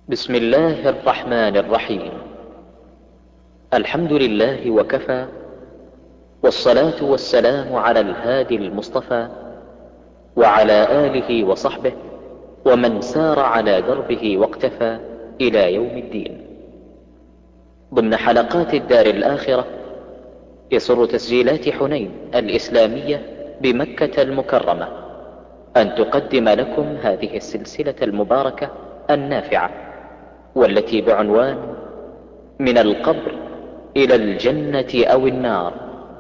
بسم الله الرحمن الرحيم الحمد لله وكفى والصلاة والسلام على الهادي المصطفى وعلى آله وصحبه ومن سار على دربه واقتفى إلى يوم الدين ضمن حلقات الدار الآخرة يسر تسجيلات حنين الإسلامية بمكة المكرمة أن تقدم لكم هذه السلسلة المباركة النافعة والتي بعنوان من القبر إلى الجنة أو النار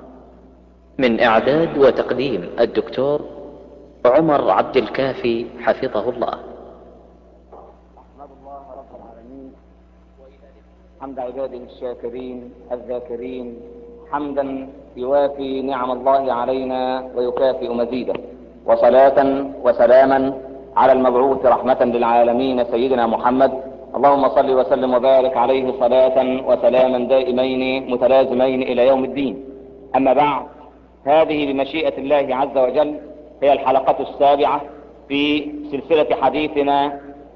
من إعداد وتقديم الدكتور عمر عبد الكافي حفظه الله أحمد الله رب العالمين حمد عباده الشاكرين الذاكرين حمدا يوافي نعم الله علينا ويكافئ مزيده وصلاة وسلاما على المبعوث رحمة للعالمين سيدنا محمد اللهم صل وسلم وبارك عليه صلاة وسلاما دائمين متلازمين إلى يوم الدين أما بعد هذه بمشيئة الله عز وجل هي الحلقة السابعة في سلسلة حديثنا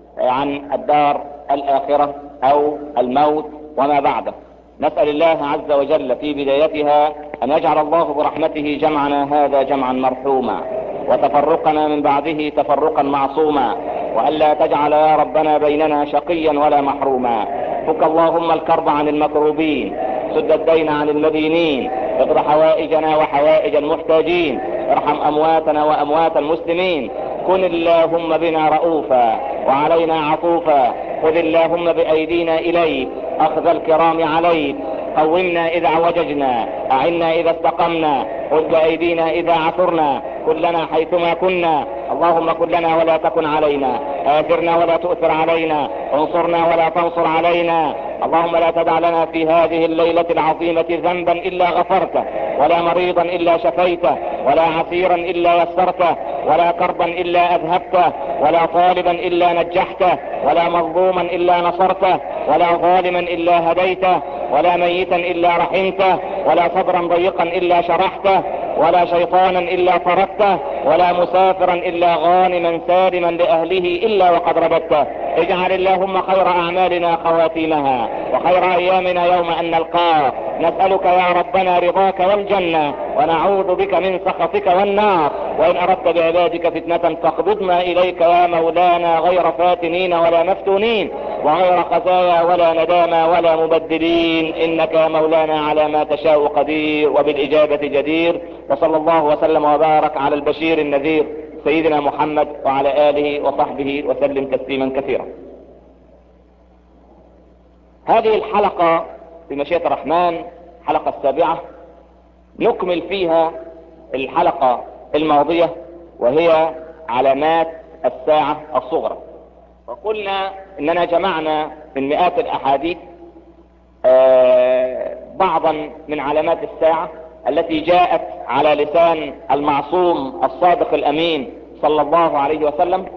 عن الدار الآخرة أو الموت وما بعده نسأل الله عز وجل في بدايتها أن يجعل الله برحمته جمعنا هذا جمعا مرحوما وتفرقنا من بعده تفرقا معصوما وألا تجعل يا ربنا بيننا شقيا ولا محروما فك اللهم الكرب عن المكروبين سد الدين عن المدينين اقض حوائجنا وحوائج المحتاجين ارحم أمواتنا وأموات المسلمين كن اللهم بنا رؤوفا وعلينا عطوفا خذ اللهم بأيدينا إليك أخذ الكرام عليك قومنا إذا عوججنا أعنا إذا استقمنا خذ بأيدينا إذا عثرنا كلنا حيثما كنا اللهم كن لنا ولا تكن علينا آثرنا ولا تؤثر علينا انصرنا ولا تنصر علينا اللهم لا تدع لنا في هذه الليلة العظيمة ذنبا إلا غفرته ولا مريضا إلا شفيته ولا عسيرا إلا يسرته ولا كربا إلا أذهبته ولا طالبا إلا نجحته ولا مظلوما إلا نصرته ولا ظالما إلا هديته ولا ميتا إلا رحمته ولا صدرا ضيقا إلا شرحته ولا شيطانا إلا طردته ولا مسافرا إلا غانما سالما لأهله إلا وقد رددته اجعل اللهم خير أعمالنا خواتيمها وخير أيامنا يوم أن نلقاك نسألك يا ربنا رضاك والجنة ونعوذ بك من سخطك والنار وإن أردت بعبادك فتنة فاقبضنا إليك يا مولانا غير فاتنين ولا مفتونين وغير خزايا ولا ندامى ولا مبدلين إنك يا مولانا على ما تشاء قدير وبالإجابة جدير وصلى الله وسلم وبارك على البشير النذير سيدنا محمد وعلى آله وصحبه وسلم تسليما كثيرا هذه الحلقة بمشيئة الرحمن الحلقة السابعة نكمل فيها الحلقة الماضية وهي علامات الساعة الصغرى وقلنا اننا جمعنا من مئات الاحاديث بعضا من علامات الساعة التي جاءت على لسان المعصوم الصادق الامين صلى الله عليه وسلم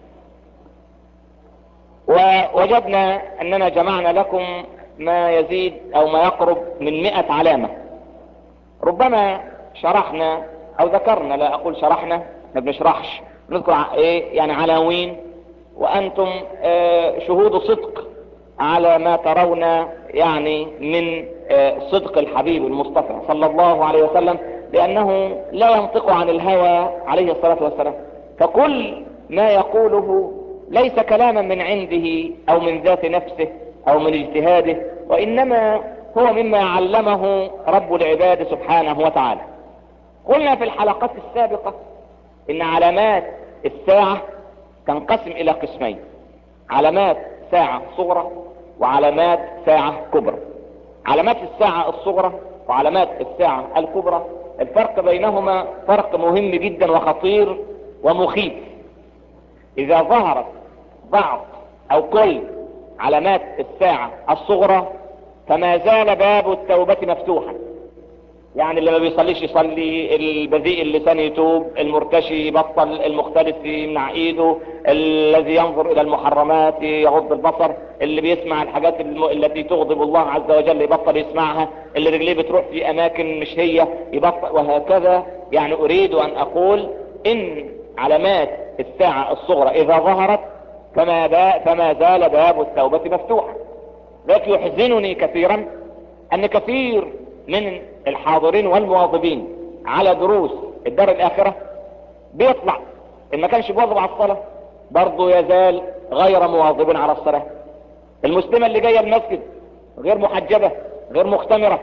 ووجدنا اننا جمعنا لكم ما يزيد او ما يقرب من مئة علامة ربما شرحنا او ذكرنا لا اقول شرحنا ما بنشرحش نذكر ايه يعني عناوين وانتم اه شهود صدق على ما ترون يعني من اه صدق الحبيب المصطفى صلى الله عليه وسلم لانه لا ينطق عن الهوى عليه الصلاة والسلام فكل ما يقوله ليس كلاما من عنده او من ذات نفسه او من اجتهاده وانما هو مما علمه رب العباد سبحانه وتعالى قلنا في الحلقات السابقة ان علامات الساعة تنقسم الى قسمين علامات ساعة صغرى وعلامات ساعة كبرى علامات الساعة الصغرى وعلامات الساعة الكبرى الفرق بينهما فرق مهم جدا وخطير ومخيف اذا ظهرت بعض او كل علامات الساعة الصغرى فما زال باب التوبة مفتوحا يعني اللي ما بيصليش يصلي البذيء اللسان يتوب المرتشي يبطل المختلف يمنع ايده الذي ينظر الى المحرمات يغض البصر اللي بيسمع الحاجات الم... التي تغضب الله عز وجل يبطل يسمعها اللي رجليه بتروح في اماكن مش هي يبطل وهكذا يعني اريد ان اقول ان علامات الساعة الصغرى اذا ظهرت فما, با فما زال باب التوبة مفتوحا لكن يحزنني كثيرا ان كثير من الحاضرين والمواظبين على دروس الدار الاخرة بيطلع ان ما كانش بيواظب على الصلاة برضه يزال غير مواظب على الصلاة المسلمة اللي جاية المسجد غير محجبة غير مختمرة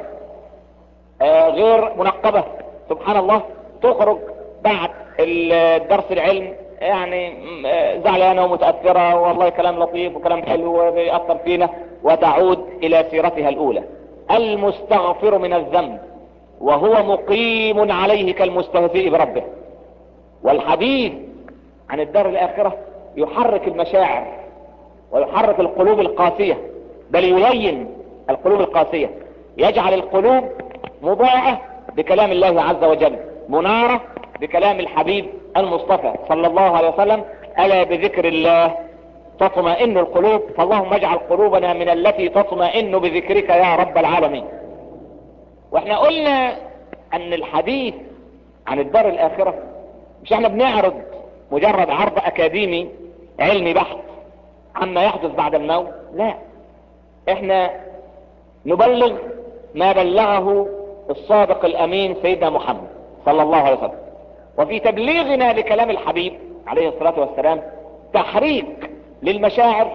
آه غير منقبة سبحان الله تخرج بعد الدرس العلم يعني زعلانة ومتأثرة والله كلام لطيف وكلام حلو بيأثر فينا وتعود الى سيرتها الاولى المستغفر من الذنب وهو مقيم عليه كالمستهزئ بربه والحديث عن الدار الاخرة يحرك المشاعر ويحرك القلوب القاسية بل يلين القلوب القاسية يجعل القلوب مضاءة بكلام الله عز وجل منارة بكلام الحبيب المصطفى صلى الله عليه وسلم ألا بذكر الله تطمئن القلوب فاللهم اجعل قلوبنا من التي تطمئن بذكرك يا رب العالمين واحنا قلنا ان الحديث عن الدار الاخرة مش احنا بنعرض مجرد عرض اكاديمي علمي بحت عما يحدث بعد الموت لا احنا نبلغ ما بلغه الصادق الامين سيدنا محمد صلى الله عليه وسلم وفي تبليغنا لكلام الحبيب عليه الصلاة والسلام تحريك للمشاعر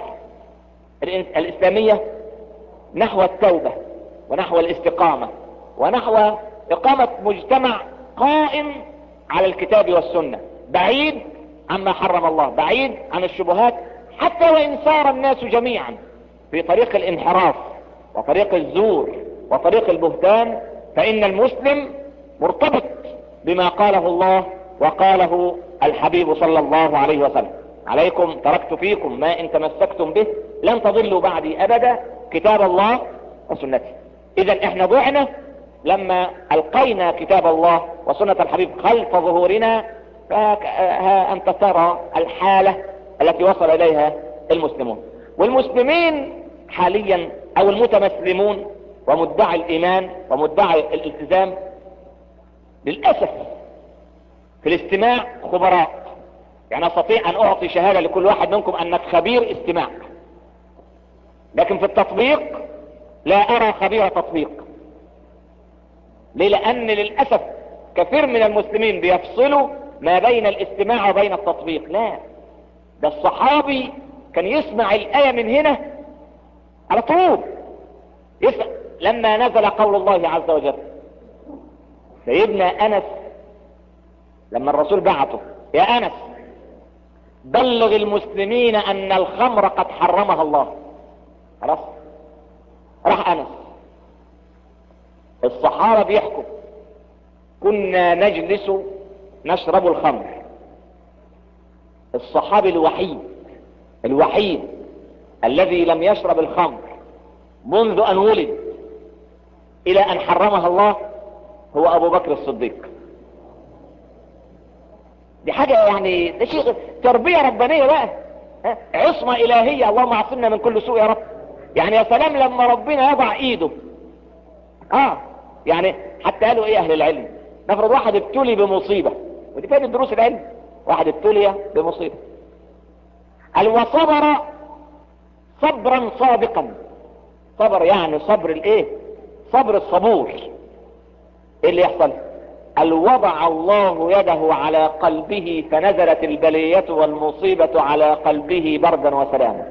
الاسلامية نحو التوبة ونحو الاستقامة ونحو اقامة مجتمع قائم على الكتاب والسنة بعيد عما حرم الله بعيد عن الشبهات حتى وان سار الناس جميعا في طريق الانحراف وطريق الزور وطريق البهتان فان المسلم مرتبط بما قاله الله وقاله الحبيب صلى الله عليه وسلم عليكم تركت فيكم ما ان تمسكتم به لن تضلوا بعدي ابدا كتاب الله وسنتي اذا احنا ضعنا لما القينا كتاب الله وسنة الحبيب خلف ظهورنا فها انت ترى الحالة التي وصل اليها المسلمون والمسلمين حاليا او المتمسلمون ومدعي الايمان ومدعي الالتزام للأسف في الاستماع خبراء يعني استطيع ان اعطي شهادة لكل واحد منكم انك خبير استماع لكن في التطبيق لا ارى خبير تطبيق ليه لان للأسف كثير من المسلمين بيفصلوا ما بين الاستماع وبين التطبيق لا ده الصحابي كان يسمع الآية من هنا على طول يسمع لما نزل قول الله عز وجل سيدنا انس لما الرسول بعثه يا انس بلغ المسلمين ان الخمر قد حرمها الله خلاص راح انس الصحابة بيحكوا كنا نجلس نشرب الخمر الصحابي الوحيد الوحيد الذي لم يشرب الخمر منذ ان ولد الى ان حرمها الله هو ابو بكر الصديق دي حاجة يعني ده شيء تربية ربانية بقى ها؟ عصمة الهية اللهم عصمنا من كل سوء يا رب يعني يا سلام لما ربنا يضع ايده اه يعني حتى قالوا ايه اهل العلم نفرض واحد ابتلي بمصيبة ودي فين الدروس العلم واحد ابتلي بمصيبة قال وصبر صبرا صادقا صبر يعني صبر الايه صبر الصبور ايه اللي يحصل قال وضع الله يده على قلبه فنزلت البلية والمصيبة على قلبه بردا وسلاما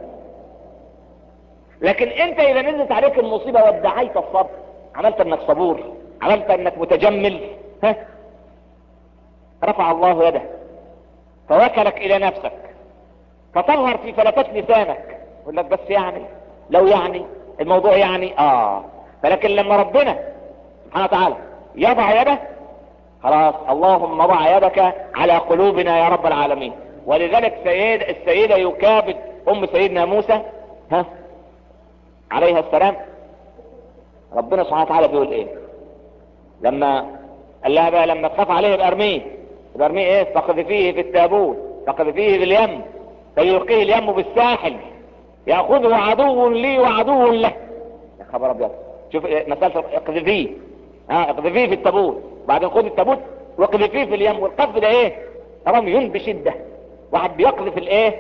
لكن انت اذا نزلت عليك المصيبة وادعيت الصبر عملت انك صبور عملت انك متجمل ها رفع الله يده فوكلك الى نفسك فتظهر في فلتات لسانك يقول لك بس يعني لو يعني الموضوع يعني اه فلكن لما ربنا سبحانه وتعالى يضع يده خلاص اللهم ضع يدك على قلوبنا يا رب العالمين ولذلك سيد السيدة يكابد ام سيدنا موسى ها عليها السلام ربنا سبحانه وتعالى بيقول ايه لما قال لها بقى لما تخاف عليه يبقى ارميه يبقى ارميه ايه فقذفيه في التابوت فقذفيه في اليم فيلقيه اليم بالساحل ياخذه عدو لي وعدو له يا خبر ابيض شوف مسألة اقذفيه ها اقذفيه في التابوت بعدين خد التابوت واقذفيه في اليم والقذف ده ايه رمي بشدة واحد بيقذف الايه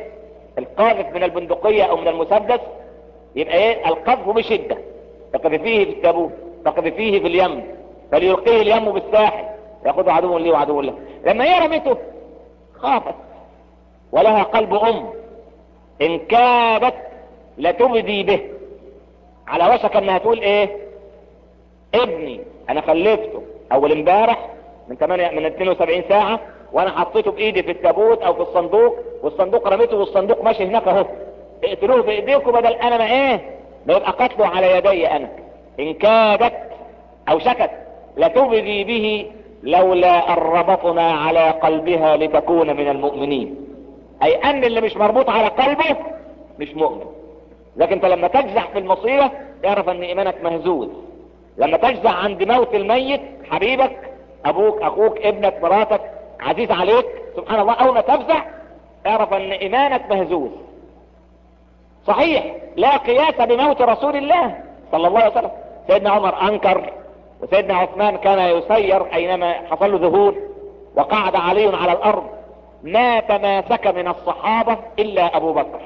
القاذف من البندقية او من المسدس يبقى ايه القذف بشدة فقذفيه في التابوت فقذفيه في اليم فليلقيه اليم بالساحل ياخذه عدو لي وعدو له لما هي رميته خافت ولها قلب ام ان كادت لتبدي به على وشك انها تقول ايه ابني انا خلفته اول امبارح من 8 من 72 ساعة وانا حطيته بايدي في التابوت او في الصندوق والصندوق رميته والصندوق ماشي هناك اهو اقتلوه بايديكم بدل انا ما ايه ما يبقى قتله على يدي انا ان كادت او شكت لتبدي به لولا ان ربطنا على قلبها لتكون من المؤمنين اي ان اللي مش مربوط على قلبه مش مؤمن لكن انت لما تجزع في المصيرة اعرف ان ايمانك مهزوز لما تجزع عند موت الميت حبيبك ابوك اخوك ابنك مراتك عزيز عليك سبحان الله اول ما تفزع اعرف ان ايمانك مهزوز صحيح لا قياس بموت رسول الله صلى الله عليه وسلم سيدنا عمر انكر وسيدنا عثمان كان يسير اينما حصل له ذهول وقعد علي على الارض ما تماسك من الصحابة الا ابو بكر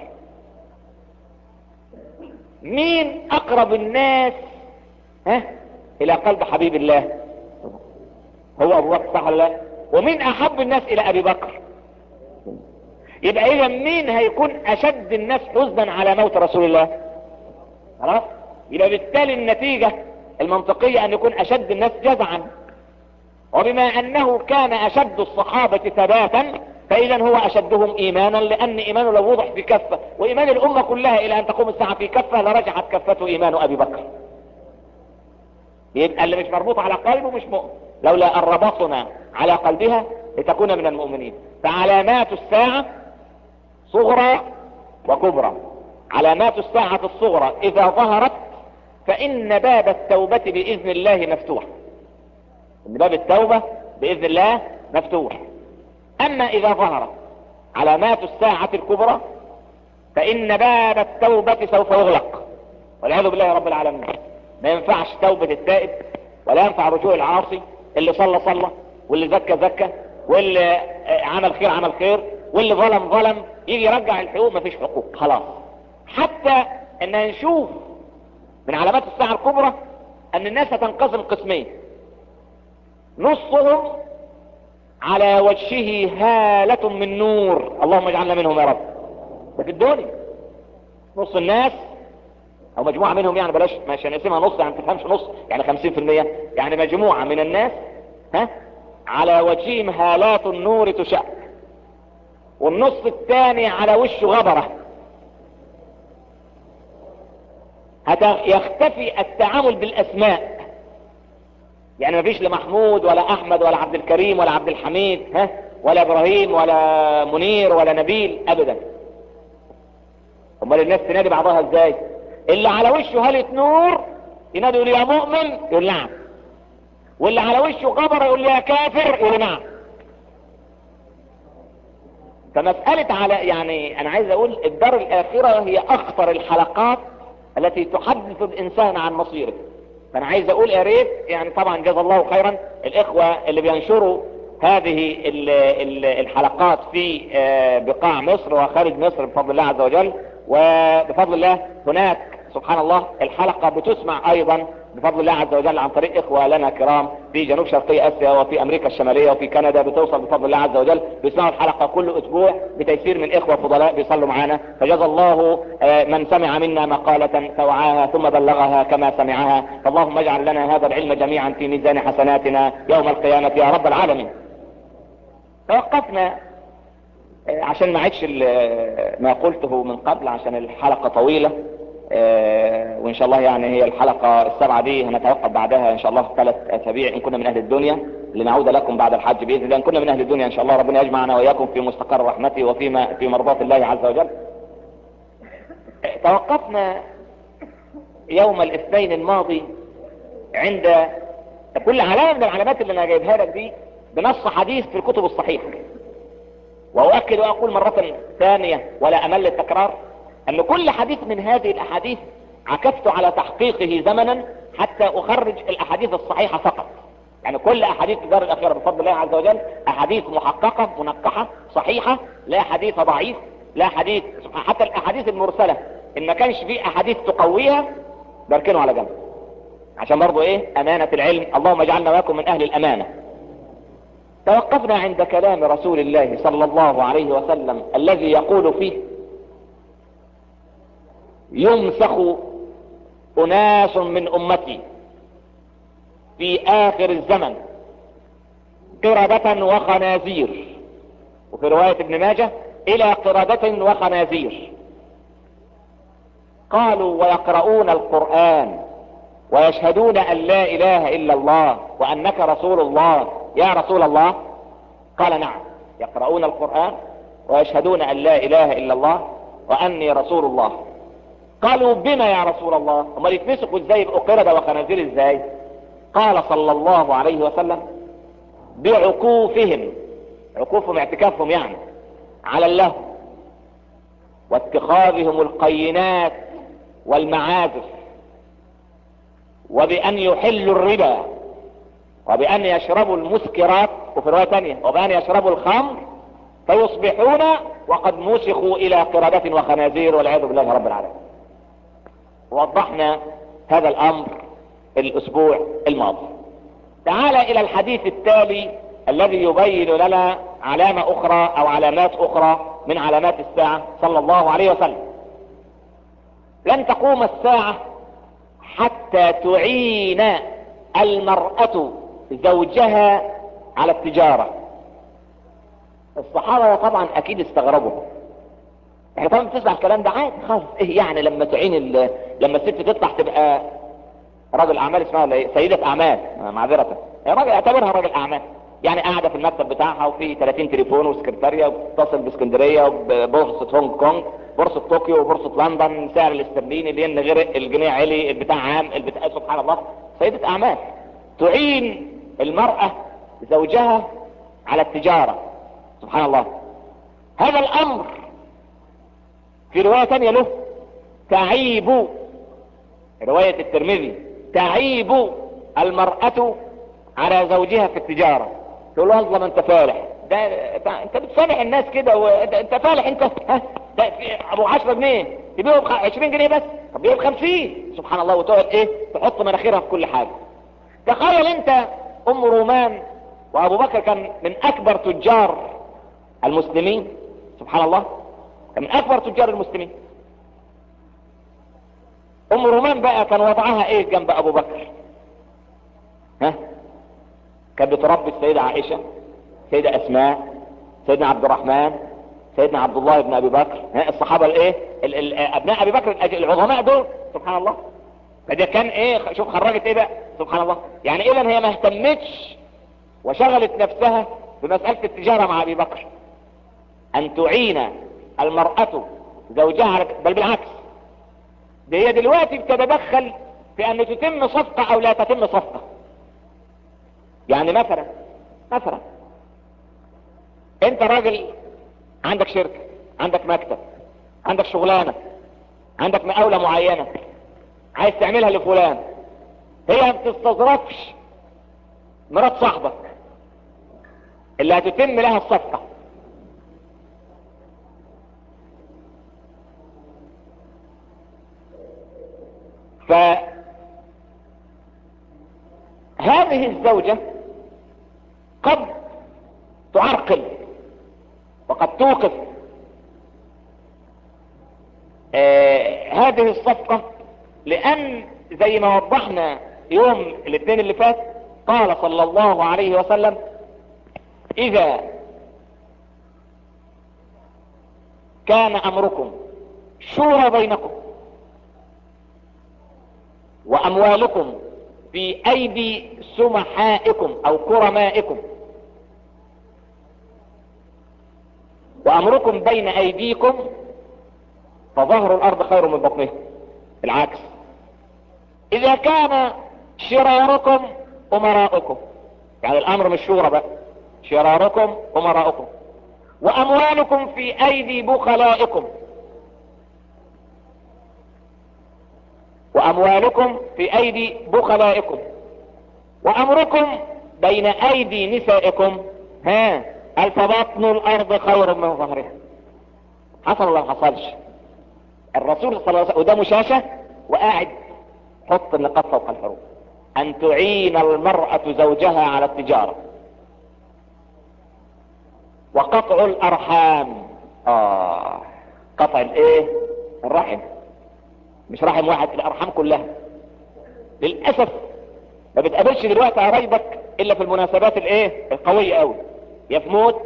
مين اقرب الناس ها الى قلب حبيب الله هو ابو بكر صح ولا لا ومين احب الناس الى ابي بكر يبقى اذا مين هيكون اشد الناس حزنا على موت رسول الله خلاص يبقى بالتالي النتيجة المنطقية ان يكون اشد الناس جزعا وبما انه كان اشد الصحابة ثباتا فاذا هو اشدهم ايمانا لان ايمانه لو وضح في كفة وايمان الامة كلها الى ان تقوم الساعة في كفة لرجعت كفته ايمان ابي بكر يبقى اللي مش مربوط على قلبه مش مؤمن لولا ان ربطنا على قلبها لتكون من المؤمنين فعلامات الساعة صغرى وكبرى علامات الساعة الصغرى اذا ظهرت فان باب التوبة باذن الله مفتوح ان باب التوبة باذن الله مفتوح اما اذا ظهرت علامات الساعة الكبرى فان باب التوبة سوف يغلق والعياذ بالله رب العالمين ما ينفعش توبة التائب ولا ينفع رجوع العاصي اللي صلى صلى واللي زكى زكى واللي عمل خير عمل خير واللي ظلم ظلم يجي يرجع الحقوق مفيش حقوق خلاص حتى ان نشوف من علامات الساعة الكبرى ان الناس هتنقسم قسمين نصهم على وجهه هالة من نور اللهم اجعلنا منهم يا رب ده في الدنيا نص الناس او مجموعة منهم يعني بلاش مش هنقسمها نص يعني تفهمش نص يعني خمسين في المية يعني مجموعة من الناس ها على وجههم هالات النور تشع والنص الثاني على وشه غبرة يختفي التعامل بالاسماء يعني مفيش لمحمود ولا احمد ولا عبد الكريم ولا عبد الحميد ها ولا ابراهيم ولا منير ولا نبيل ابدا امال الناس تنادي بعضها ازاي اللي على وشه هالة نور ينادي يقول يا مؤمن يقول نعم واللي على وشه غبر يقول يا كافر يقول نعم فمسألة على يعني انا عايز اقول الدار الاخرة هي اخطر الحلقات التي تحدث الانسان عن مصيره فانا عايز اقول يا ريت يعني طبعا جزا الله خيرا الاخوة اللي بينشروا هذه الحلقات في بقاع مصر وخارج مصر بفضل الله عز وجل وبفضل الله هناك سبحان الله الحلقة بتسمع ايضا بفضل الله عز وجل عن طريق اخوة لنا كرام في جنوب شرقي اسيا وفي امريكا الشمالية وفي كندا بتوصل بفضل الله عز وجل بيسمعوا الحلقة كل اسبوع بتيسير من اخوة فضلاء بيصلوا معانا فجزا الله من سمع منا مقالة فوعاها ثم بلغها كما سمعها فاللهم اجعل لنا هذا العلم جميعا في ميزان حسناتنا يوم القيامة يا رب العالمين توقفنا عشان ما عدش ما قلته من قبل عشان الحلقة طويلة وان شاء الله يعني هي الحلقة السبعة دي هنتوقف بعدها ان شاء الله ثلاث اسابيع ان كنا من اهل الدنيا لنعود لكم بعد الحج باذن الله ان كنا من اهل الدنيا ان شاء الله ربنا يجمعنا واياكم في مستقر رحمته وفيما في مرضاة الله عز وجل توقفنا يوم الاثنين الماضي عند كل علامة من العلامات اللي انا جايبها لك دي بنص حديث في الكتب الصحيحة واؤكد واقول مرة ثانية ولا امل التكرار ان كل حديث من هذه الاحاديث عكفت على تحقيقه زمنا حتى اخرج الاحاديث الصحيحة فقط يعني كل احاديث الدار الاخيرة بفضل الله عز وجل احاديث محققة منقحة صحيحة لا حديث ضعيف لا حديث حتى الاحاديث المرسلة ان ما كانش فيه احاديث تقويها بركنه على جنب عشان برضو ايه امانة العلم اللهم اجعلنا واكم من اهل الامانة توقفنا عند كلام رسول الله صلى الله عليه وسلم الذي يقول فيه يمسخ اناس من امتي في اخر الزمن قردة وخنازير وفي رواية ابن ماجه الى قردة وخنازير قالوا ويقرؤون القرآن ويشهدون ان لا اله الا الله وانك رسول الله يا رسول الله قال نعم يقرؤون القرآن ويشهدون ان لا اله الا الله واني رسول الله قالوا بما يا رسول الله هم يتمسكوا ازاي يبقوا قردة وخنازير ازاي قال صلى الله عليه وسلم بعكوفهم عكوفهم اعتكافهم يعني على اللهو واتخاذهم القينات والمعازف وبأن يحلوا الربا وبأن يشربوا المسكرات وفي رواية ثانية وبأن يشربوا الخمر فيصبحون وقد مسخوا إلى قردة وخنازير والعياذ بالله رب العالمين وضحنا هذا الأمر الأسبوع الماضي تعال إلى الحديث التالي الذي يبين لنا علامة أخرى أو علامات أخرى من علامات الساعة صلى الله عليه وسلم لن تقوم الساعة حتى تعين المرأة زوجها على التجارة الصحابة طبعا اكيد استغربوا احنا طبعا بتسمع الكلام ده عادي خالص ايه يعني لما تعين ال... لما الست تطلع تبقى راجل اعمال اسمها ولا ايه سيدة اعمال معذرة يا راجل اعتبرها راجل اعمال يعني قاعدة في المكتب بتاعها وفي 30 تليفون وسكرتارية وبتتصل باسكندرية وبورصة هونج كونج بورصة طوكيو وبورصة لندن سعر الاسترليني لان غير الجنيه علي البتاع عام البتاع سبحان الله سيدة اعمال تعين المرأة زوجها على التجارة سبحان الله هذا الامر في رواية ثانية له تعيب رواية الترمذي تعيب المرأة على زوجها في التجارة تقول له والله ما انت فالح ده انت بتسامح الناس كده وانت انت فالح انت ها ده في ابو 10 جنيه تبيعه ب 20 جنيه بس طب بيعه ب 50 سبحان الله وتقعد ايه تحط مناخيرها في كل حاجه تخيل انت ام رومان وابو بكر كان من اكبر تجار المسلمين سبحان الله كان من اكبر تجار المسلمين ام رومان بقى كان وضعها ايه جنب ابو بكر ها كانت بتربي السيدة عائشة سيدة اسماء سيدنا عبد الرحمن سيدنا عبد الله بن ابي بكر ها الصحابة الايه ال ال ابناء ابي بكر العظماء دول سبحان الله فده كان ايه شوف خرجت ايه بقى سبحان الله يعني اذا هي ما اهتمتش وشغلت نفسها بمسألة التجارة مع ابي بكر ان تعين المرأة زوجها على بل بالعكس ده هي دلوقتي بتتدخل في ان تتم صفقة او لا تتم صفقة يعني مثلا مثلا انت راجل عندك شركة عندك مكتب عندك شغلانة عندك مقاولة معينة عايز تعملها لفلان هي ما بتستظرفش مرات صاحبك اللي هتتم لها الصفقة فهذه الزوجة قد تعرقل وقد توقف آه هذه الصفقة لان زي ما وضحنا يوم الاثنين اللي فات قال صلى الله عليه وسلم اذا كان امركم شورى بينكم واموالكم في ايدي سمحائكم او كرمائكم وامركم بين ايديكم فظهر الارض خير من بطنها العكس اذا كان شراركم امراؤكم يعني الامر مش شورى بقى شراركم امراؤكم واموالكم في ايدي بخلائكم واموالكم في ايدي بخلائكم وامركم بين ايدي نسائكم ها الفبطن الارض خير من ظهرها حصل ولا ما حصلش الرسول صلى الله عليه وسلم قدامه شاشة وقاعد حط النقاط فوق الحروف ان تعين المرأة زوجها على التجارة وقطع الارحام اه قطع الايه الرحم مش رحم واحد الارحام كلها للاسف ما بتقابلش دلوقتي قرايبك الا في المناسبات الايه القوية قوي يا في موت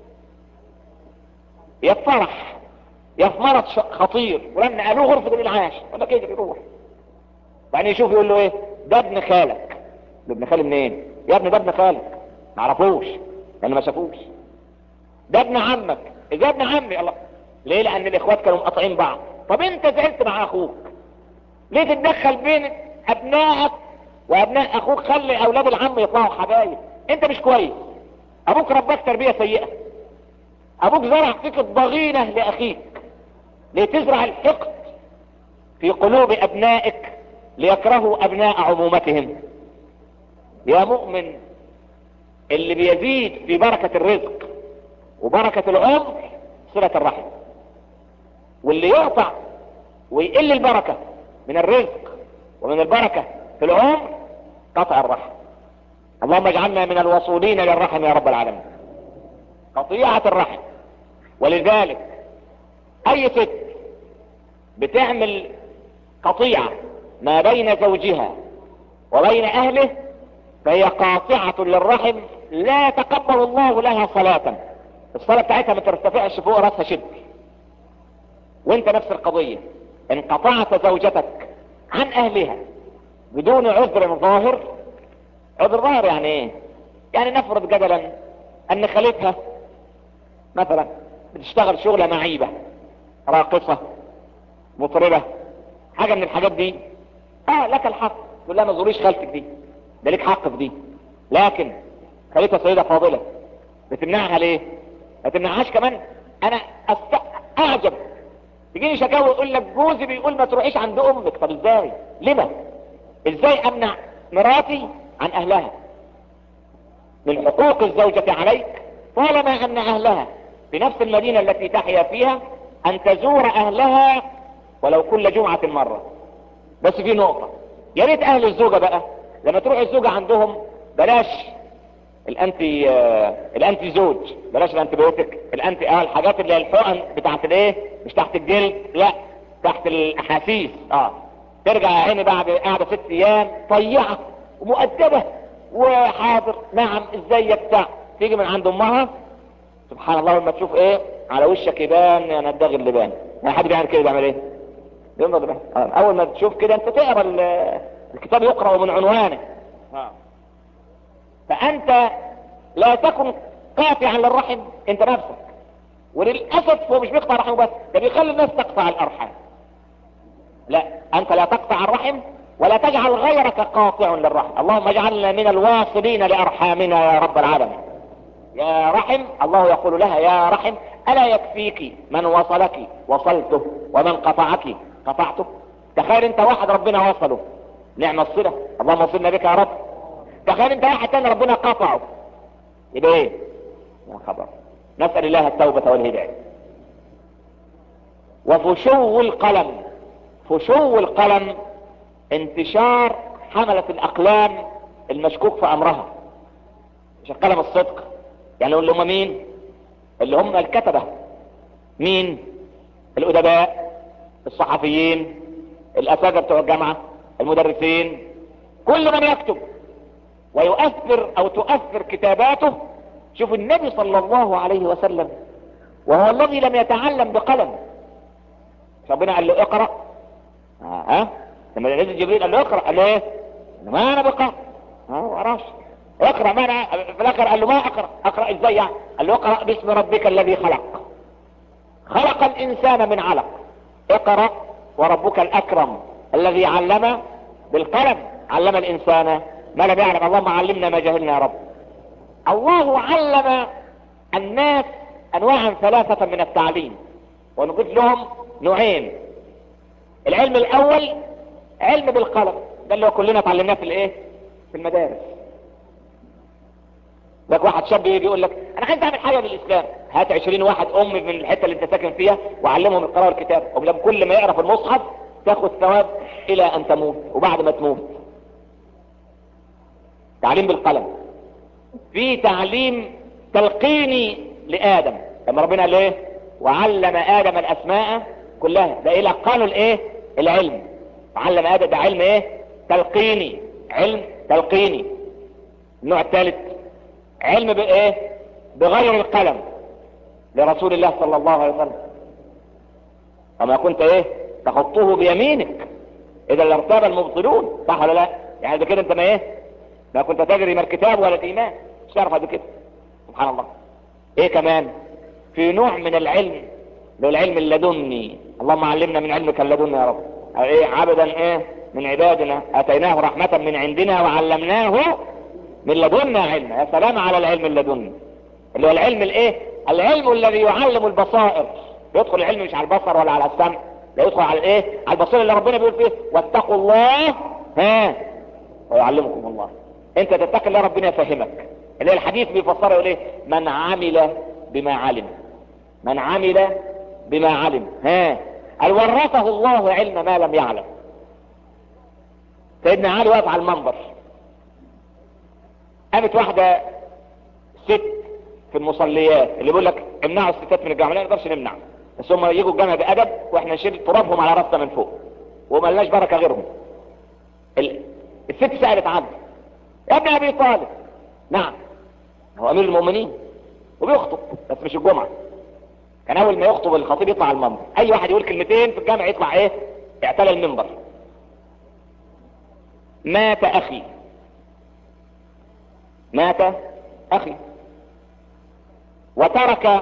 يا في فرح يا في مرض خطير ولما قالوه غرفة الانعاش ولا كده يروح بعدين يشوف يقول له ايه ده ابن خالك ده ابن خالي منين يا ابني ده ابن خالك ما عرفوش لان ما شافوش ده ابن عمك اذا ابن عمي الله ليه لان الاخوات كانوا مقاطعين بعض طب انت زعلت مع اخوك ليه تتدخل بين ابنائك وابناء اخوك خلي اولاد العم يطلعوا حبايب انت مش كويس ابوك رباك تربية سيئة ابوك زرع فيك الضغينة لاخيك لتزرع الحقد في قلوب ابنائك ليكرهوا ابناء عمومتهم يا مؤمن اللي بيزيد في بركة الرزق وبركة العمر صلة الرحم واللي يقطع ويقل البركة من الرزق ومن البركة في العمر قطع الرحم اللهم اجعلنا من الوصولين للرحم يا رب العالمين قطيعة الرحم ولذلك اي ست بتعمل قطيعة ما بين زوجها وبين اهله فهي قاطعة للرحم لا تقبل الله لها صلاة الصلاة بتاعتها ما ترتفعش فوق راسها شد وانت نفس القضية ان قطعت زوجتك عن اهلها بدون عذر ظاهر عذر ظاهر يعني ايه يعني نفرض جدلا ان خالتها مثلا بتشتغل شغلة معيبة راقصة مطربة حاجة من الحاجات دي اه لك الحق تقول لها ما تزوريش خالتك دي ده ليك حق في دي لكن خالتها سيدة فاضلة بتمنعها ليه ما تمنعهاش كمان انا أست... اعجب تجيني شكاوى يقول لك جوزي بيقول ما تروحيش عند امك طب ازاي لما ازاي امنع مراتي عن اهلها من حقوق الزوجة عليك طالما ان اهلها في نفس المدينة التي تحيا فيها ان تزور اهلها ولو كل جمعة مرة بس في نقطة يا ريت اهل الزوجة بقى لما تروح الزوجة عندهم بلاش الانتي آه الانتي زوج بلاش الانتيبيوتيك الانتي اه الحاجات اللي هي الحقن بتاعت الايه مش تحت الجلد لا تحت الاحاسيس اه ترجع يا عيني بعد قاعدة ست ايام طيعة ومؤدبة وحاضر نعم ازيك بتاع تيجي من عند امها سبحان الله لما تشوف ايه على وشك يبان يا نداغ اللبان يعني حد بيعمل كده بيعمل ايه ينظر بقى اول ما تشوف كده انت تقرا الكتاب يقرأ من عنوانه آه. فانت لا تكن قاطعا للرحم انت نفسك وللاسف هو مش بيقطع رحمه بس ده بيخلي الناس تقطع الارحام لا انت لا تقطع الرحم ولا تجعل غيرك قاطع للرحم اللهم اجعلنا من الواصلين لارحامنا يا رب العالمين يا رحم الله يقول لها يا رحم الا يكفيك من وصلك وصلته ومن قطعك قطعته تخيل انت واحد ربنا وصله نعم الصلة اللهم وصلنا بك يا رب تخيل انت واحد تاني ربنا قطعه يبقى ايه يا خبر نسأل الله التوبة والهداية وفشو القلم فشو القلم انتشار حملة الاقلام المشكوك في امرها مش القلم الصدق يعني اللي هم مين اللي هم الكتبة مين الادباء الصحفيين الاساتذه بتوع الجامعة المدرسين كل من يكتب ويؤثر او تؤثر كتاباته شوف النبي صلى الله عليه وسلم وهو الذي لم يتعلم بقلم ربنا قال له اقرأ ها آه. لما نزل جبريل قال له اقرأ قال له ايه ما انا بقرأ ها وراش اقرأ ما انا في الاخر قال له ما اقرأ اقرأ ازاي يعني قال له اقرأ باسم ربك الذي خلق خلق الانسان من علق اقرأ وربك الاكرم الذي علم بالقلم علم الانسان ما لم يعلم اللهم علمنا ما جهلنا يا رب الله علم الناس انواعا ثلاثة من التعليم ونقول لهم نوعين العلم الاول علم بالقلم ده اللي هو كلنا اتعلمناه في الايه في المدارس لك واحد شاب يجي يقول لك انا عايز اعمل حاجة للاسلام هات 20 واحد ام من الحته اللي انت ساكن فيها وعلمهم القراءه والكتاب ولما كل ما يقرا في المصحف تاخد ثواب الى ان تموت وبعد ما تموت تعليم بالقلم في تعليم تلقيني لادم لما ربنا قال ايه وعلم ادم الاسماء كلها ده الى قانون الايه العلم وعلم ادم ده علم ايه تلقيني علم تلقيني النوع الثالث علم بايه بغير القلم لرسول الله صلى الله عليه وسلم وما كنت ايه تخطه بيمينك اذا لارتاب المبطلون صح ولا لا يعني ده كده انت ما ايه ما كنت تجري ما الكتاب ولا الايمان مش تعرف هذا كده سبحان الله ايه كمان في نوع من العلم لو العلم اللدني اللهم علمنا من علمك اللدني يا رب أو ايه عبدا ايه من عبادنا اتيناه رحمة من عندنا وعلمناه من لدنا علما يا سلام على العلم اللدني اللي هو العلم الايه العلم الذي يعلم البصائر يدخل العلم مش على البصر ولا على السمع لا يدخل على الايه على البصير اللي ربنا بيقول فيه واتقوا الله ها ويعلمكم الله انت تتقي الله ربنا يفهمك اللي هي الحديث بيفسره يقول ايه من عمل بما علم من عمل بما علم ها قال ورثه الله علم ما لم يعلم سيدنا علي واقف على المنبر قامت واحده ست في المصليات اللي بيقول لك امنعوا الستات من الجامعه لا نقدرش نمنع بس هم يجوا الجامعه بادب واحنا نشيل ترابهم على راسنا من فوق وما لناش بركه غيرهم ال... الست سالت عنه يا ابن ابي طالب نعم هو امير المؤمنين وبيخطب بس مش الجمعه كان اول ما يخطب الخطيب يطلع على المنبر اي واحد يقول كلمتين في الجامع يطلع ايه اعتلى المنبر مات اخي مات اخي وترك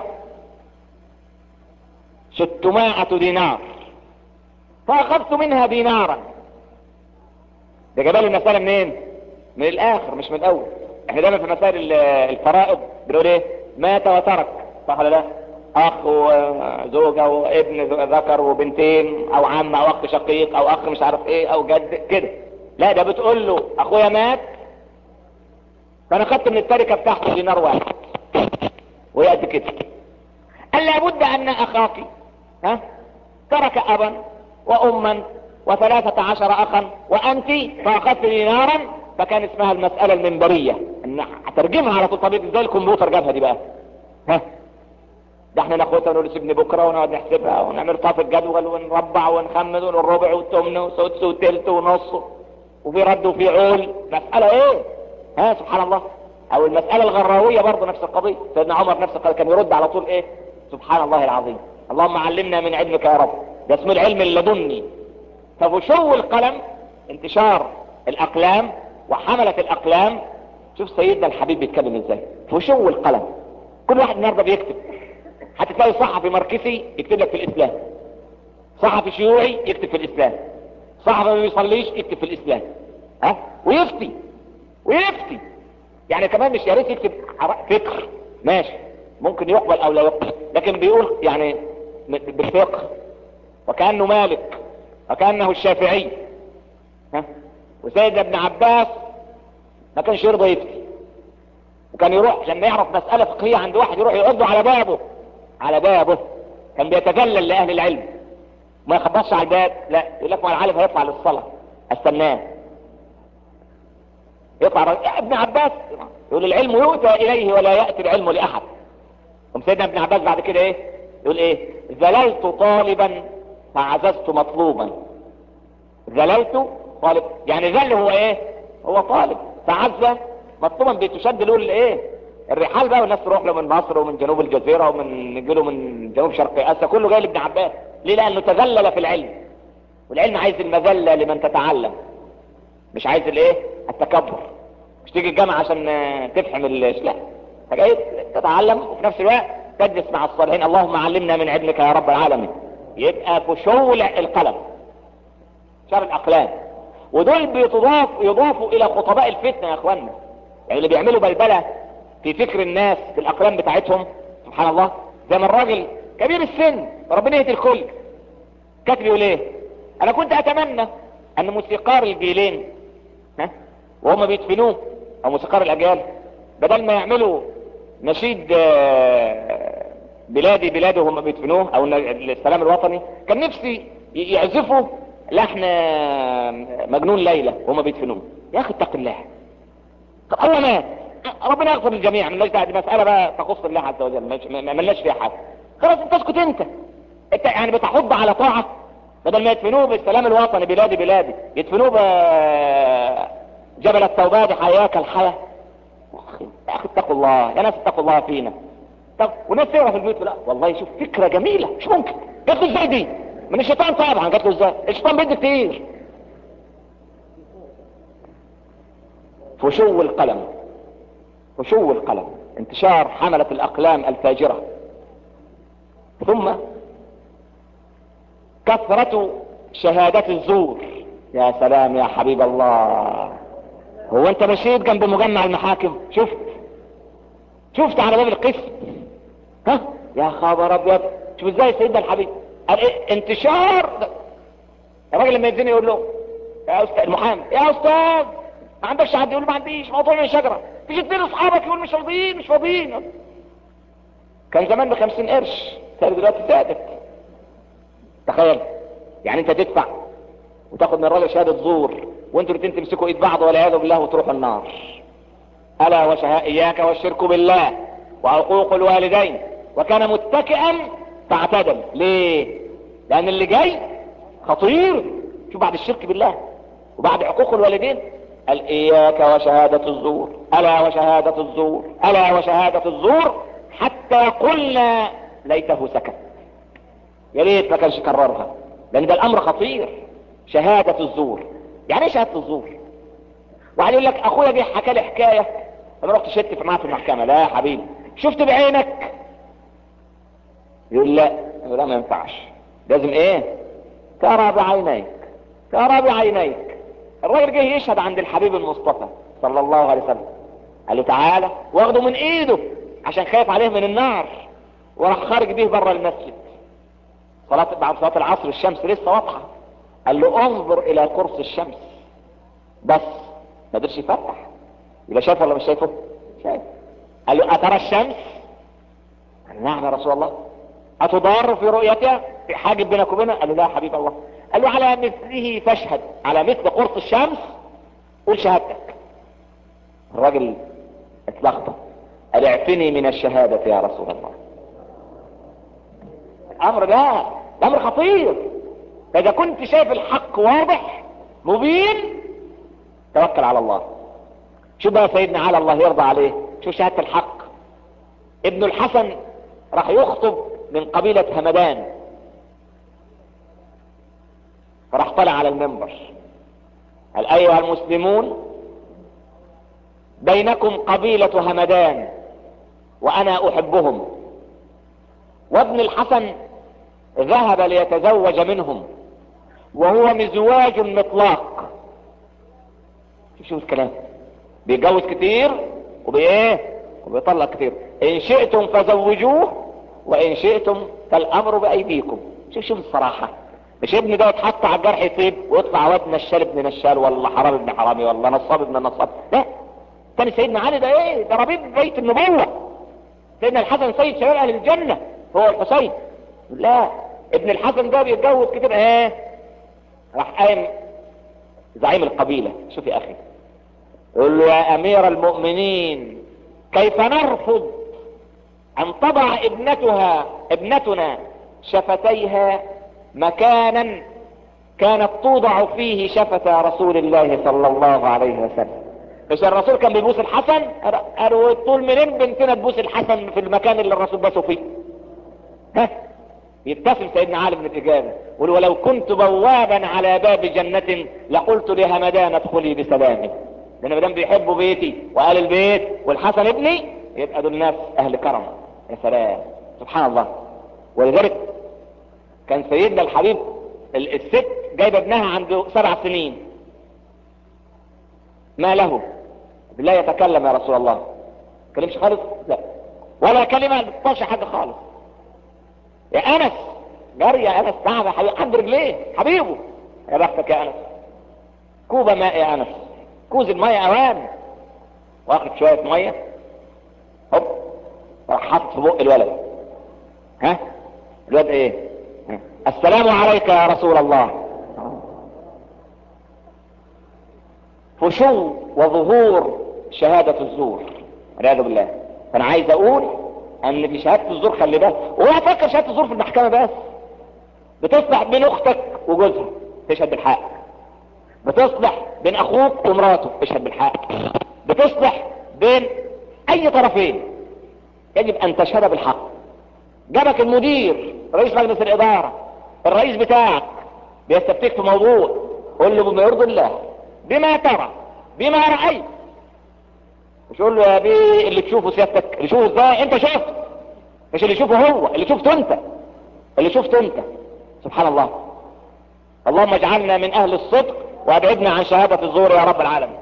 ستمائة دينار فاخذت منها دينارا ده جبال المسألة منين من الاخر مش من الاول احنا دايما في مسائل الفرائض بنقول ايه مات وترك صح ولا لا اخ وزوجة وابن ذكر وبنتين او عم او اخ شقيق او اخ مش عارف ايه او جد كده لا ده بتقول له اخويا مات فانا خدت من التركة بتاعته دينار واحد وهي قد كده قال لابد ان اخاك ها ترك ابا واما وثلاثة عشر اخا وانت فاخذت دينارا فكان اسمها المسألة المنبرية ان هترجمها على طول طبيب ازاي الكمبيوتر جابها دي بقى ها ده احنا ناخدها ونقول سيبني بكره ونقعد نحسبها ونعمل طاف الجدول ونربع ونخمد ونقول ربع والثمن وسدس وثلث ونص وفي رد وفي عول مسألة ايه ها سبحان الله او المسألة الغراوية برضه نفس القضية سيدنا عمر نفس القضية كان يرد على طول ايه سبحان الله العظيم اللهم علمنا من علمك يا رب ده اسمه العلم اللدني ففشو القلم انتشار الاقلام وحملة الاقلام شوف سيدنا الحبيب بيتكلم ازاي فشو القلم كل واحد النهارده بيكتب هتلاقي صحفي ماركسي يكتب لك في الاسلام صحفي شيوعي يكتب في الاسلام صحفي ما بيصليش يكتب في الاسلام ها ويفتي ويفتي يعني كمان مش يا ريت يكتب فكر ماشي ممكن يقبل او لا يقبل لكن بيقول يعني بالفقه وكانه مالك وكانه الشافعي ها وسيدنا ابن عباس ما كانش يرضى يفتي وكان يروح لما يعرف مسألة فقهية عند واحد يروح يقعد على بابه على بابه كان بيتذلل لأهل العلم ما يخبطش على الباب لا يقول لك ما العالم هيطلع للصلاة استناه يطلع يا ابن عباس يقول العلم يؤتى إليه ولا يأتي العلم لأحد ثم سيدنا ابن عباس بعد كده ايه يقول ايه ذللت طالبا فعززت مطلوبا ذللت طالب يعني ذل هو ايه هو طالب فعز مطلوبا بتشد له الايه الرحال بقى والناس تروح له من مصر ومن جنوب الجزيرة ومن يجي له من جنوب شرق اسيا كله جاي لابن عباس ليه لانه تذلل في العلم والعلم عايز المذلة لمن تتعلم مش عايز الايه التكبر مش تيجي الجامعة عشان تفهم لا فجاي تتعلم وفي نفس الوقت تجلس مع الصالحين اللهم علمنا من علمك يا رب العالمين يبقى فشو القلم شر الاقلام ودول بيتضاف يضافوا الى خطباء الفتنة يا اخوانا يعني اللي بيعملوا بلبلة في فكر الناس في الاقلام بتاعتهم سبحان الله زي ما الراجل كبير السن ربنا يهدي الكل كاتب يقول ايه انا كنت اتمنى ان موسيقار الجيلين ها وهم بيدفنوه او موسيقار الاجيال بدل ما يعملوا نشيد بلادي بلادي وهم بيدفنوه او السلام الوطني كان نفسي يعزفوا لحن مجنون ليلى وهم بيدفنوه يا اخي اتق الله طب الله مات ربنا يغفر للجميع مالناش دعوه دي مساله بقى تخص الله عز وجل مالناش فيها حاجه خلاص انت اسكت انت انت يعني بتحض على طاعه بدل ما يدفنوه بالسلام الوطني بلادي بلادي يدفنوه بجبل التوباد حياك الحياه يا اخي اتقوا الله يا ناس اتقوا الله فينا طب وناس تقرا في البيوت لا والله شوف فكره جميله مش ممكن جات له ازاي دي من الشيطان طبعا جات له ازاي الشيطان بيدي كتير فشو القلم فشو القلم انتشار حملة الأقلام الفاجرة ثم كثرة شهادات الزور يا سلام يا حبيب الله هو انت مشيت جنب مجمع المحاكم شفت شفت على باب القسم ها يا خبر ابيض شوف ازاي سيدنا الحبيب قال ايه انتشار الراجل لما يزني يقول له يا استاذ المحامي يا استاذ ما عندكش حد يقول ما عنديش موضوع من الشجره تيجي اتنين اصحابك يقول مش فاضيين مش فاضيين كان زمان ب 50 قرش صار دلوقتي زادت تخيل يعني انت تدفع وتاخد من الراجل شهاده زور وانتوا الاثنين تمسكوا ايد بعض والعياذ بالله وتروحوا النار الا وشها اياك والشرك بالله وعقوق الوالدين وكان متكئا فاعتدل ليه لان اللي جاي خطير شوف بعد الشرك بالله وبعد عقوق الوالدين قال اياك وشهادة الزور الا وشهادة الزور الا وشهادة الزور حتى قلنا ليته سكت يا ريت ما كانش كررها لان ده الامر خطير شهادة الزور يعني ايه شهادة الزور واحد يقول لك اخويا جه حكى لي حكايه انا رحت شدت معاه في المحكمه لا يا حبيبي شفت بعينك يقول لا يقول لا ما ينفعش لازم ايه ترى بعينيك ترى بعينيك الراجل جه يشهد عند الحبيب المصطفى صلى الله عليه وسلم قال له تعالى واخده من ايده عشان خايف عليه من النار وراح خارج بيه بره المسجد صلاة بعد صلاة العصر الشمس لسه واضحة قال له انظر الى قرص الشمس بس ما قدرش يفتح يبقى شايف ولا مش شايفه شايف قال له اترى الشمس قال نعم يا رسول الله اتضار في رؤيتها في حاجب بينك وبينها قال له لا يا حبيب الله قال له على مثله فاشهد على مثل قرص الشمس قول شهادتك الراجل اتلخبط قال اعفني من الشهادة يا رسول الله الامر ده الامر خطير فاذا كنت شايف الحق واضح مبين توكل على الله شو بقى سيدنا على الله يرضى عليه شو شهادة الحق ابن الحسن راح يخطب من قبيلة همدان فراح طلع على المنبر قال ايها المسلمون بينكم قبيلة همدان وانا احبهم وابن الحسن ذهب ليتزوج منهم وهو مزواج مطلاق شوف شوف الكلام بيتجوز كتير وبايه وبيطلق كتير ان شئتم فزوجوه وان شئتم فالامر بايديكم شوف شوف الصراحة مش ابن ده يتحط على الجرح يطيب ويطلع واد نشال ابن نشال ولا حرام ابن حرامي ولا نصاب ابن نصاب لا تاني سيدنا علي ده ايه ده ربيب بيت النبوة سيدنا الحسن سيد شباب اهل الجنة هو الحسين لا ابن الحسن ده بيتجوز كتير ايه راح قايم زعيم القبيلة شوف يا اخي يقول له يا امير المؤمنين كيف نرفض ان تضع ابنتها ابنتنا شفتيها مكانا كانت توضع فيه شفة رسول الله صلى الله عليه وسلم مش الرسول كان بيبوس الحسن قالوا طول منين بنتنا تبوس الحسن في المكان اللي الرسول باسه فيه ها يبتسم سيدنا علي بن الإجابة يقول ولو كنت بوابا على باب جنة لقلت لهمدان ادخلي بسلامي لان مدام بيحبوا بيتي وقال البيت والحسن ابني يبقى دول ناس اهل كرم يا سلام سبحان الله ولذلك كان سيدنا الحبيب الست جايبه ابنها عنده سبع سنين ما له لا يتكلم يا رسول الله كلمش خالص لا ولا كلمة بتطش حاجة خالص يا انس جري يا انس تعب يا حبيب عند رجليه حبيبه يا بختك يا انس كوبا ماء يا انس كوز المية اوان واخد شوية مية هوب راح حاطط في بق الولد ها الواد ايه ها؟ السلام عليك يا رسول الله فشو وظهور شهادة الزور والعياذ بالله فانا عايز اقول ان في شهادة الزور خلي بالك اوعى تفكر شهادة الزور في المحكمة بس بتصلح بين اختك وجوزها تشهد بالحق بتصلح بين اخوك ومراته تشهد بالحق بتصلح بين اي طرفين يجب ان تشهد بالحق جابك المدير رئيس مجلس الادارة الرئيس بتاعك بيستفتيك في موضوع قول له بما يرضي الله بما ترى بما رأيت مش قول له يا بيه اللي تشوفه سيادتك اللي تشوفه ازاي انت شفت مش اللي يشوفه هو اللي شفته انت اللي شفته انت سبحان الله اللهم اجعلنا من اهل الصدق وابعدنا عن شهادة الزور يا رب العالمين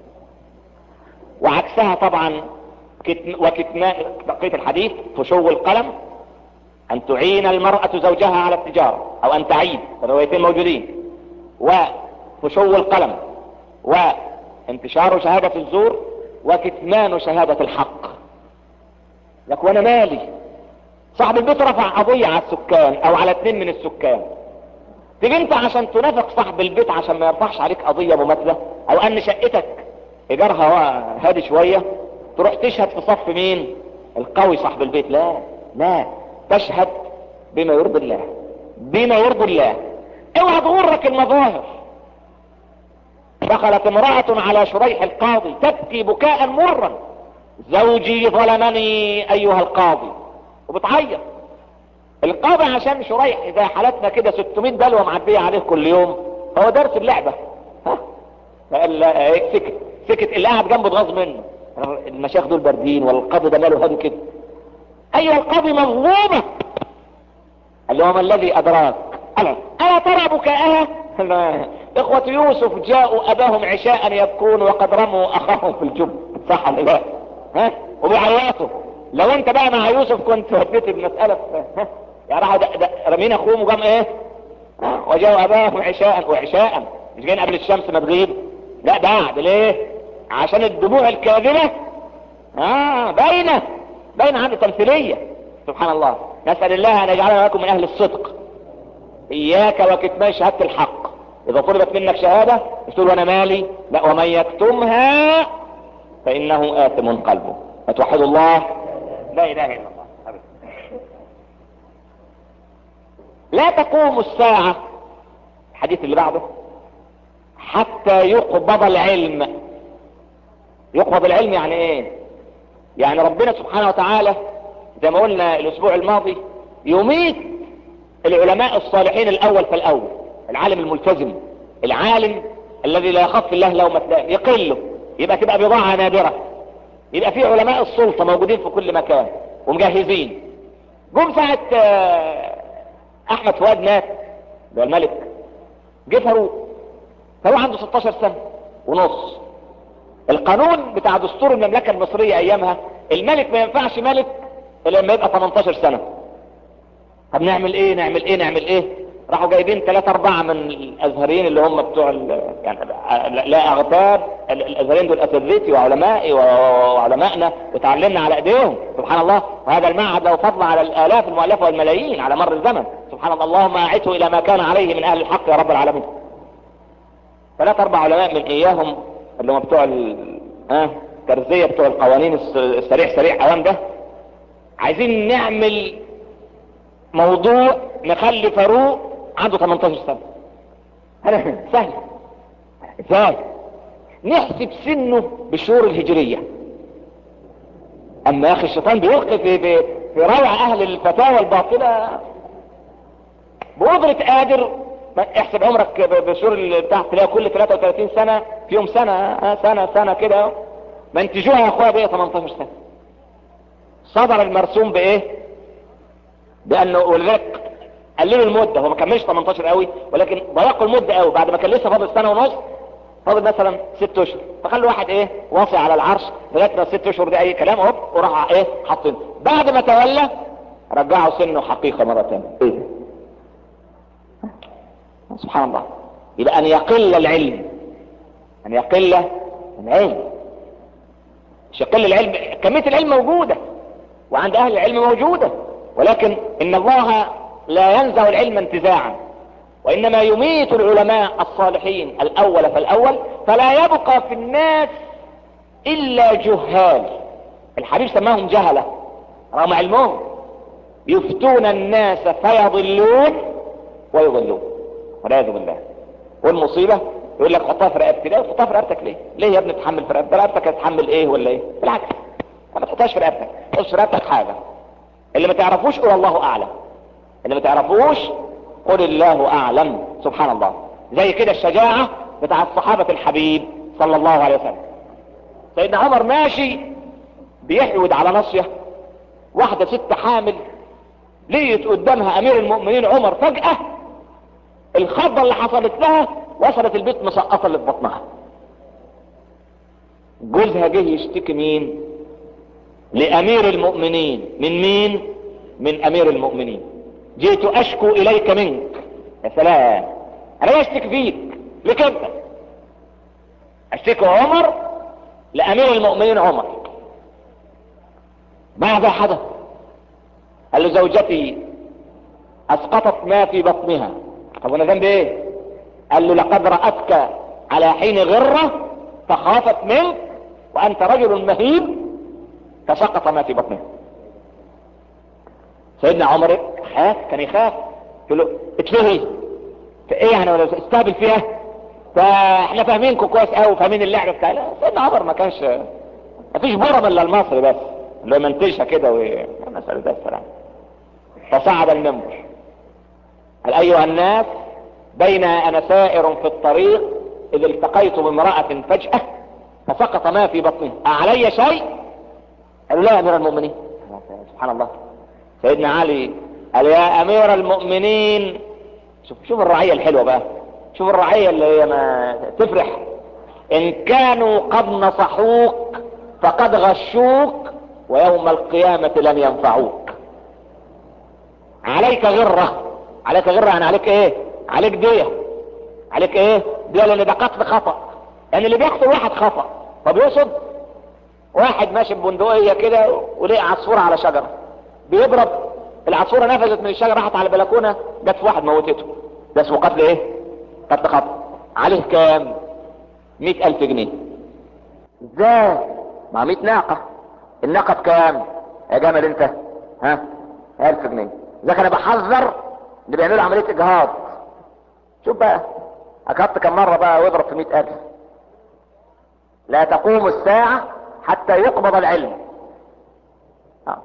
وعكسها طبعا كتم وكتمان بقية الحديث فشو القلم ان تعين المرأة زوجها على التجارة او ان تعيد الروايتين موجودين وفشو القلم وانتشار شهادة الزور وكتمان شهادة الحق لك وانا مالي صاحب البيت رفع قضية على السكان او على اتنين من السكان تيجي انت عشان تنافق صاحب البيت عشان ما يرفعش عليك قضية مماثلة او ان شقتك ايجارها هادي شوية تروح تشهد في صف مين القوي صاحب البيت لا لا تشهد بما يرضي الله بما يرضي الله اوعى تغرك المظاهر دخلت امرأة على شريح القاضي تبكي بكاء مرا زوجي ظلمني ايها القاضي وبتعيط القاضي عشان شريح اذا حالتنا كده 600 بلوة معدية عليه كل يوم هو درس اللعبة ها فقال لا، إيه، سكت سكت اللي قاعد جنبه اتغاظ منه المشايخ دول باردين والقاضي ده ماله هادي كده ايها القاضي مظلومة قال له وما الذي ادراك انا الا ترى بكاءها اخوة يوسف جاءوا اباهم عشاء يبكون وقد رموا اخاهم في الجب صح ولا لا ها وبيعيطوا لو انت بقى مع يوسف كنت وديت المسألة في ها يا راح د- د- رمين اخوهم وقام ايه ها وجاءوا اباهم عشاء وعشاء مش جايين قبل الشمس ما تغيب لا بعد ليه عشان الدموع الكاذبة اه باينة باينة عنده تمثيلية سبحان الله نسأل الله ان يجعلنا لكم من اهل الصدق اياك وكتمان شهادة الحق اذا طلبت منك شهادة مش تقول وانا مالي لا ومن يكتمها فانه اثم قلبه فتوحدوا الله لا اله الا الله أبدا. لا تقوم الساعة الحديث اللي بعده حتى يقبض العلم يقبض العلم يعني ايه يعني ربنا سبحانه وتعالى زي ما قلنا الاسبوع الماضي يميت العلماء الصالحين الاول فالاول العالم الملتزم العالم الذي لا يخاف الله لومة لائم يقله يبقى تبقى بضاعة نادرة يبقى في علماء السلطة موجودين في كل مكان ومجهزين جم ساعة آه، احمد فؤاد مات ده الملك جه فاروق فاروق عنده 16 سنة ونص القانون بتاع دستور المملكة المصرية ايامها الملك ما ينفعش ملك الا لما يبقى 18 سنة طب نعمل ايه نعمل ايه نعمل ايه راحوا جايبين ثلاثة اربعة من الازهريين اللي هم بتوع ال- يعني لا اغتاب ال- الازهريين دول اساتذتي وعلمائي وعلمائنا وتعلمنا على ايديهم سبحان الله وهذا المعهد له فضل على الالاف المؤلفة والملايين على مر الزمن سبحان الله اللهم اعده الى ما كان عليه من اهل الحق يا رب العالمين ثلاثة اربع علماء من اياهم اللي هم بتوع ال- ها ترزية بتوع القوانين الس- السريع سريع اوام ده عايزين نعمل موضوع نخلي فاروق عنده 18 سنة هذا سهل ازاي نحسب سنه بالشهور الهجرية اما يا اخي الشيطان بيلقي في, في, في روع اهل الفتاوى الباطلة بقدرة قادر ما- احسب عمرك ب- بالشهور اللي بتاع تلاقي كل 33 سنة فيهم سنة آه، سنة سنة كده منتجوها يا اخويا بقى 18 سنة صدر المرسوم بايه بانه ولذلك قللوا المدة هو ما كملش 18 قوي ولكن ضيقوا المدة قوي بعد ما كان لسه فاضل سنة ونص فاضل مثلا ست اشهر فخلوا واحد ايه واصي على العرش لغايه ما الست اشهر دي اي كلام اهو وراح ايه حاطين بعد ما تولى رجعوا سنه حقيقة مرة ثانية ايه ده؟ سبحان الله يبقى ان يقل العلم ان يقل العلم مش يقل العلم كمية العلم موجودة وعند اهل العلم موجودة ولكن ان الله لا ينزع العلم انتزاعا وانما يميت العلماء الصالحين الاول فالاول فلا يبقى في الناس الا جهال الحبيب سماهم جهلة رغم علمهم يفتون الناس فيضلون ويضلون والعياذ بالله والمصيبة يقول لك حطها في رقبتي لا تحطها في رقبتك ليه؟ ليه يا ابني تحمل في رقبتك؟ رقبتك هتحمل ايه ولا ايه؟ بالعكس ما تحطهاش في رقبتك، تحط في رقبتك حاجة اللي ما تعرفوش قول الله اعلم اللي ما تعرفوش قل الله اعلم سبحان الله زي كده الشجاعة بتاع الصحابة الحبيب صلى الله عليه وسلم سيدنا عمر ماشي بيحود على نصية واحدة ست حامل لقيت قدامها امير المؤمنين عمر فجأة الخضة اللي حصلت لها وصلت البيت مسقطة اللي في بطنها جوزها جه يشتكي مين لامير المؤمنين من مين من امير المؤمنين جئت اشكو اليك منك يا سلام انا اشتكي فيك لك انت اشتكي عمر لامير المؤمنين عمر ماذا حدث قال له زوجتي اسقطت ما في بطنها طب وانا ذنبي ايه قال له لقد رأتك على حين غرة فخافت منك وانت رجل مهيب فسقط ما في بطنها سيدنا عمر خاف كان يخاف قال له اتلهي ايه يعني ولا استهبل فيها فاحنا فاهمينكم كويس قوي فاهمين اللعبه بتاع لا سيدنا عمر ما كانش ما فيش برم الا المصري بس اللي هو منتجها كده و مسألة ده السلام فصعد المنبر قال ايها الناس بين انا سائر في الطريق اذ التقيت بامرأة فجأة فسقط ما في بطنه اعلي شيء قالوا لا يا امير المؤمنين سبحان الله سيدنا علي قال يا امير المؤمنين شوف شوف الرعية الحلوة بقى شوف الرعية اللي هي ما تفرح ان كانوا قد نصحوك فقد غشوك ويوم القيامة لن ينفعوك عليك غرة عليك غرة يعني عليك ايه عليك دية عليك ايه دية لان ده قتل خطأ يعني اللي بيقتل واحد خطأ طب يقصد واحد ماشي ببندقية كده ولقى عصفورة على شجرة بيضرب العصفورة نفذت من الشجرة راحت على البلكونة جت في واحد موتته ده اسمه قتل ايه قتل خطأ عليه كام مئة الف جنيه ازاي مع مئة ناقة الناقة بكام يا جمل انت ها الف جنيه ذاك انا بحذر اللي بيعملوا عملية اجهاض شوف بقى اجهضت كم مرة بقى واضرب في مئة الف لا تقوم الساعة حتى يقبض العلم آه.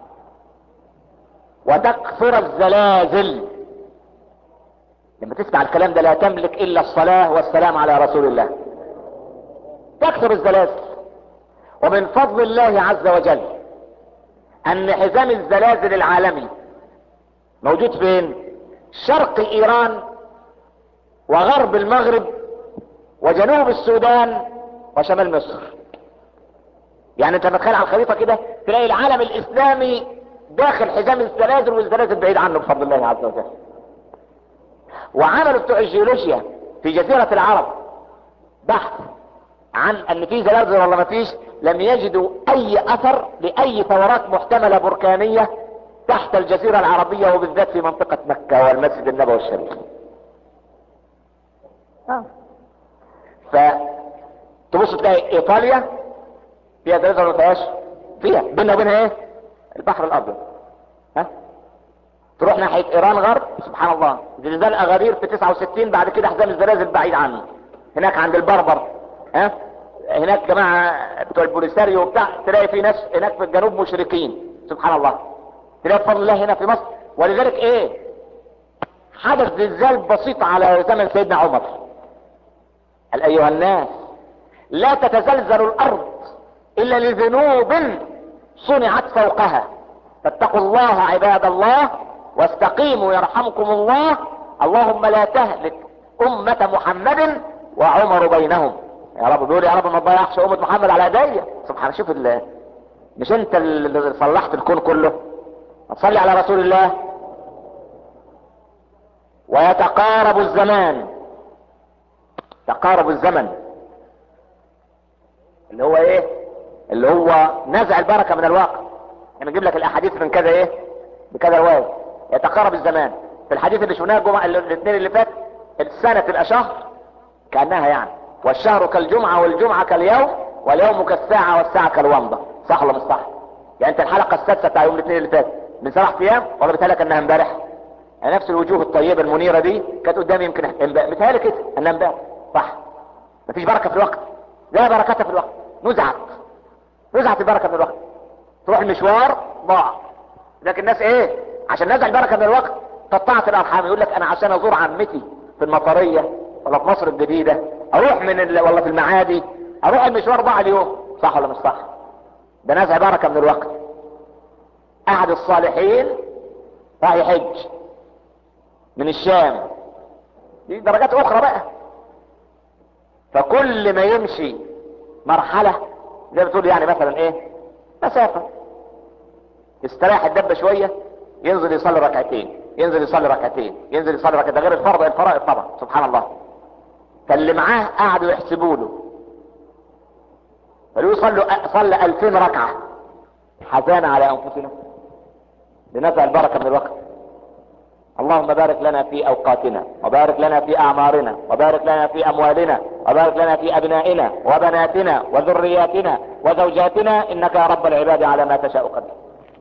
وتكثر الزلازل لما تسمع الكلام ده لا تملك الا الصلاة والسلام على رسول الله تكثر الزلازل ومن فضل الله عز وجل ان حزام الزلازل العالمي موجود فين شرق ايران وغرب المغرب وجنوب السودان وشمال مصر يعني انت متخيل على الخريطة كده تلاقي العالم الاسلامي داخل حزام الزلازل والزلازل بعيد عنه بفضل الله عز وجل وعملوا بتوع الجيولوجيا في جزيرة العرب بحث عن ان في زلازل ولا ما فيش لم يجدوا اي اثر لاي ثورات محتملة بركانية تحت الجزيرة العربية وبالذات في منطقة مكة والمسجد النبوي الشريف آه. فتبص تلاقي ايطاليا فيها زلازل ولا فيهاش فيها بيننا وبينها ايه البحر الابيض ها تروح ناحية ايران غرب سبحان الله زلزال اغادير في 69 بعد كده حزام الزلازل بعيد عنه هناك عند البربر ها هناك جماعة بتوع البوليساريو وبتاع تلاقي في ناس هناك في الجنوب مشركين سبحان الله تلاقي بفضل الله هنا في مصر ولذلك ايه حدث زلزال بسيط على زمن سيدنا عمر قال ايها الناس لا تتزلزل الارض الا لذنوب صنعت فوقها فاتقوا الله عباد الله واستقيموا يرحمكم الله اللهم لا تهلك امة محمد وعمر بينهم يا رب بيقول يا رب ما تضيعش امة محمد على ايديا سبحان شوف الله مش انت اللي صلحت الكون كله تصلي على رسول الله ويتقارب الزمان تقارب الزمن اللي هو ايه اللي هو نزع البركة من الواقع يعني نجيب لك الاحاديث من كذا ايه بكذا رواية يتقارب الزمان في الحديث اللي شفناه الجمعة الاثنين اللي فات السنة تبقى شهر كأنها يعني والشهر كالجمعة والجمعة كاليوم واليوم كالساعة والساعة كالومضة صح ولا مش صح يعني انت الحلقة السادسة بتاع يوم الاثنين اللي فات من سبع ايام ولا بتهلك انها امبارح يعني نفس الوجوه الطيبة المنيرة دي كانت قدامي يمكن متهيألي كده انها امبارح صح مفيش بركة في الوقت لا بركة في الوقت نزعت نزعت البركة من الوقت تروح المشوار ضاع لكن الناس ايه عشان نزع البركة من الوقت قطعت الارحام يقول لك انا عشان ازور عمتي في المطرية ولا في مصر الجديدة اروح من ال... ولا في المعادي اروح المشوار ضاع اليوم صح ولا مش صح ده نزع بركة من الوقت احد الصالحين راح يحج من الشام دي درجات اخرى بقى فكل ما يمشي مرحلة زي ما بتقول يعني مثلا ايه مسافة يستريح الدبة شوية ينزل يصلي ركعتين ينزل يصلي ركعتين ينزل يصلي ركعتين ده غير الفرض الفرائض طبعا سبحان الله فاللي معاه قعدوا يحسبوا له قالوا صلوا صلى 2000 ركعة حزان على انفسنا لنزع البركة من الوقت اللهم بارك لنا في اوقاتنا وبارك لنا في اعمارنا وبارك لنا في اموالنا وبارك لنا في ابنائنا وبناتنا وذرياتنا وزوجاتنا انك يا رب العباد على ما تشاء قدير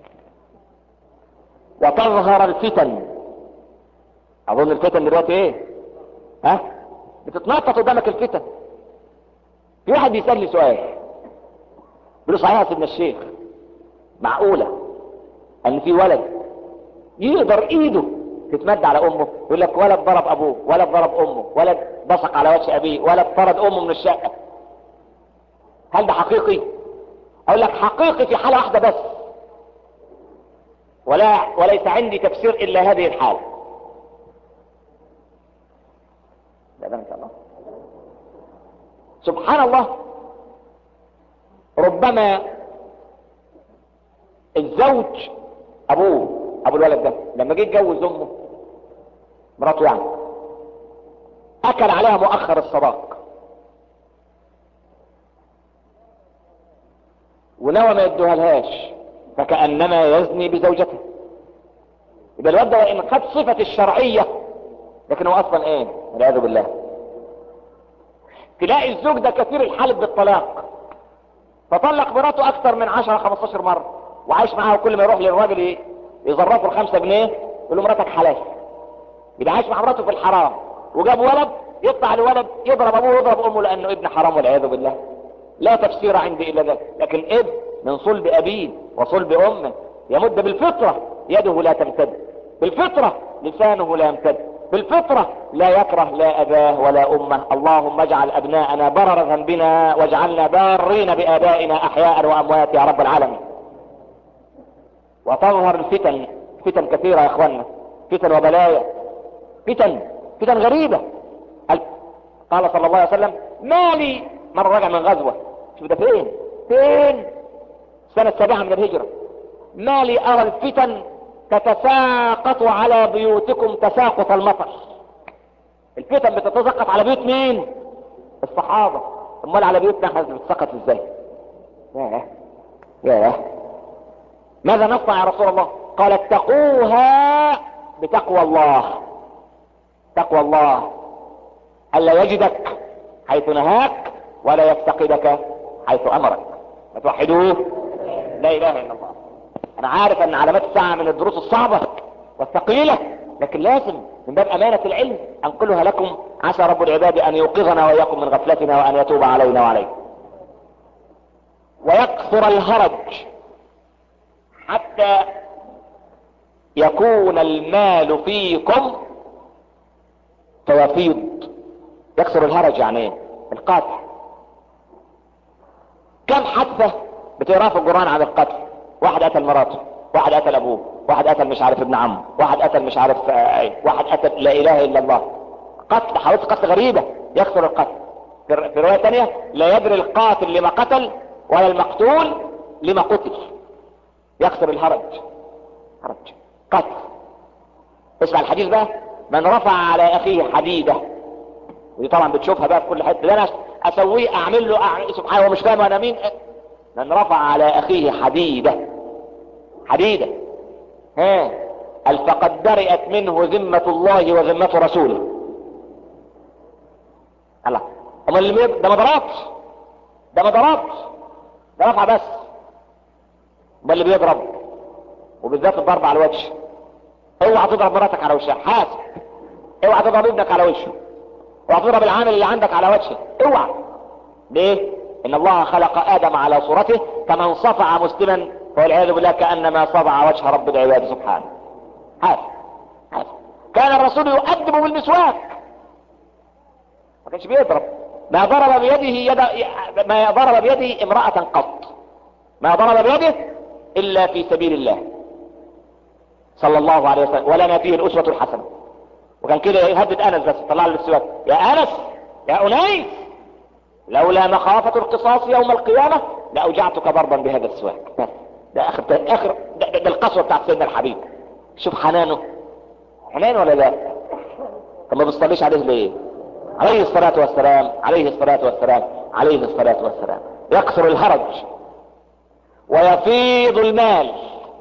وتظهر الفتن اظن الفتن دلوقتي ايه ها بتتنطط قدامك الفتن في واحد بيسألني سؤال بيقول صحيح يا سيدنا الشيخ معقولة ان في ولد يقدر ايده تتمد على امه يقول لك ولد ضرب ابوه ولد ضرب امه ولد بصق على وجه ابيه ولد طرد امه من الشقة هل ده حقيقي اقول لك حقيقي في حالة واحدة بس ولا وليس عندي تفسير الا هذه الحالة لا ده ان شاء الله سبحان الله ربما الزوج ابوه ابو الولد ده لما جه يتجوز امه مراته يعني اكل عليها مؤخر الصداق ونوى ما يدوها لهاش فكأنما يزني بزوجته يبقى الواد ده وان خد صفة الشرعية لكن هو اصلا ايه والعياذ بالله تلاقي الزوج ده كثير الحلف بالطلاق فطلق مراته اكثر من 10 15 مرة وعايش معاها وكل ما يروح للراجل ايه يظرفه الخمسة جنيه يقول له مراتك حلال يبقى عايش مع مراته في الحرام وجاب ولد يطلع الولد يضرب ابوه ويضرب امه لانه ابن حرام والعياذ بالله لا تفسير عندي الا ذلك لكن ابن من صلب ابيه وصلب امه يمد بالفطرة يده لا تمتد بالفطرة لسانه لا يمتد بالفطرة لا يكره لا اباه ولا امه اللهم اجعل ابناءنا برر ذنبنا واجعلنا بارين بابائنا احياء واموات يا رب العالمين وتظهر الفتن فتن كثيرة يا اخوانا فتن وبلايا فتن فتن غريبة قال صلى الله عليه وسلم ما لي مرة راجع من غزوة شوف ده فين فين سنة سابعة من الهجرة ما لي ارى الفتن تتساقط على بيوتكم تساقط المطر الفتن بتتساقط على بيوت مين الصحابة امال على بيوتنا احنا بتتساقط ازاي ياه ياه ماذا نصنع يا رسول الله قال اتقوها بتقوى الله تقوى الله الا يجدك حيث نهاك ولا يفتقدك حيث امرك ما توحدوه لا اله الا الله انا عارف ان علامات الساعة من الدروس الصعبة والثقيلة لكن لازم من باب امانة العلم انقلها لكم عسى رب العباد ان يوقظنا واياكم من غفلتنا وان يتوب علينا وعليكم ويكثر الهرج حتى يكون المال فيكم فيفيض يكثر الهرج يعني ايه القتل كم حادثة بتقرا في القرآن عن القتل واحد قتل مراته واحد قتل ابوه واحد قتل مش عارف ابن عمه واحد قتل مش عارف ايه واحد قتل لا اله الا الله قتل حوادث قتل غريبة يكثر القتل في رواية تانية لا يدري القاتل لما قتل ولا المقتول لما قتل يكثر الهرج هرج قتل اسمع الحديث بقى من رفع على اخيه حديدة ودي طبعا بتشوفها بقى في كل حته ده انا اسويه اعمل له أعمل سبحانه هو مش فاهم انا مين من رفع على اخيه حديدة حديدة ها قال فقد برئت منه ذمة الله وذمة رسوله الله امال اللي بيض- ده ما ضربش ده ما ضربش ده رفع بس امال اللي بيضرب وبالذات الضرب على الوجه اوعى تضرب مراتك على وشها حاسب اوعى تضرب ابنك على وشه اوعى تضرب العامل اللي عندك على وجهه اوعى ليه ان الله خلق ادم على صورته كمن صفع مسلما والعياذ بالله كانما صفع وجه رب العباد سبحانه هذا هذا كان الرسول يؤدب بالمسواك ما كانش بيضرب ما ضرب بيده يد ما ضرب بيده امرأة قط ما ضرب بيده الا في سبيل الله صلى الله عليه وسلم ولنا فيه الاسوة الحسنة وكان كده يهدد انس بس طلع له السواك يا انس يا انيس لولا مخافة القصاص يوم القيامة لأوجعتك ضربا بهذا السواك بس. ده اخر ده اخر ده, ده, ده القسوة بتاعت سيدنا الحبيب شوف حنانه حنان ولا لا طب ما بتصليش عليه ليه عليه الصلاة والسلام عليه الصلاة والسلام عليه الصلاة والسلام يكثر الهرج ويفيض المال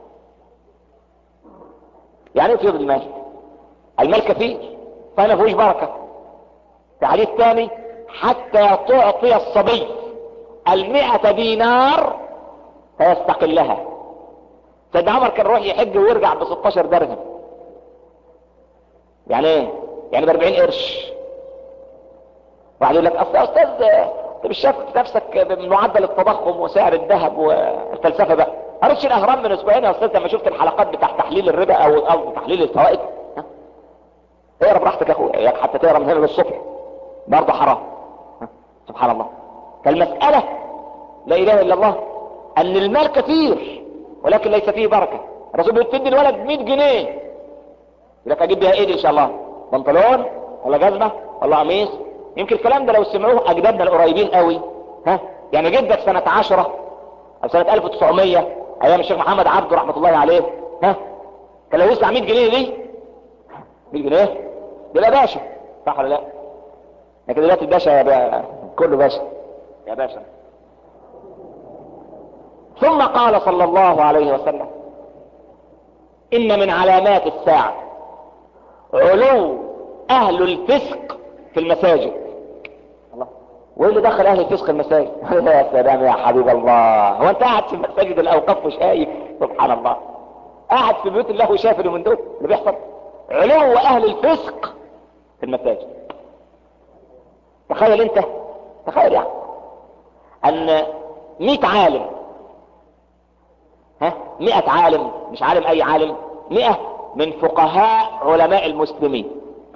يعني ايه يفيض المال المال كثير فانا فيهوش بركة في حديث ثاني حتى تعطي الصبي المئة دينار فيستقلها سيدنا عمر كان يروح يحج ويرجع ب 16 درهم يعني ايه يعني ب 40 قرش واحد يقول لك اصل يا استاذ انت مش شايف نفسك بمعدل التضخم وسعر الذهب والفلسفه بقى قريتش الاهرام من اسبوعين يا استاذ لما شفت الحلقات بتاع تحليل الربا او او تحليل الفوائد ها؟ اقرا براحتك يا اخويا ياك حتى تقرا من هنا للصبح برضه حرام ها؟ سبحان الله فالمساله لا اله الا الله ان المال كثير ولكن ليس فيه بركه الرسول بيقول تدي الولد 100 جنيه يقول لك اجيب بيها ايه دي ان شاء الله بنطلون ولا جزمه ولا قميص يمكن الكلام ده لو سمعوه اجدادنا القريبين قوي ها يعني جدك سنة عشرة او سنة 1900 ايام الشيخ محمد عبده رحمة الله عليه ها كان لو يسمع 100 جنيه دي 100 جنيه يبقى باشا صح ولا لا لكن دلوقتي الباشا يا بقى كله باشا يا باشا ثم قال صلى الله عليه وسلم ان من علامات الساعة علو اهل الفسق في المساجد الله وايه اللي دخل اهل الفسق المساجد يا سلام يا حبيب الله هو انت قاعد في مساجد الاوقاف وشايف سبحان الله قاعد في بيوت الله وشايف اللي من دول اللي بيحصل علو اهل الفسق في المساجد تخيل انت تخيل يعني ان 100 عالم ها 100 عالم مش عالم اي عالم 100 من فقهاء علماء المسلمين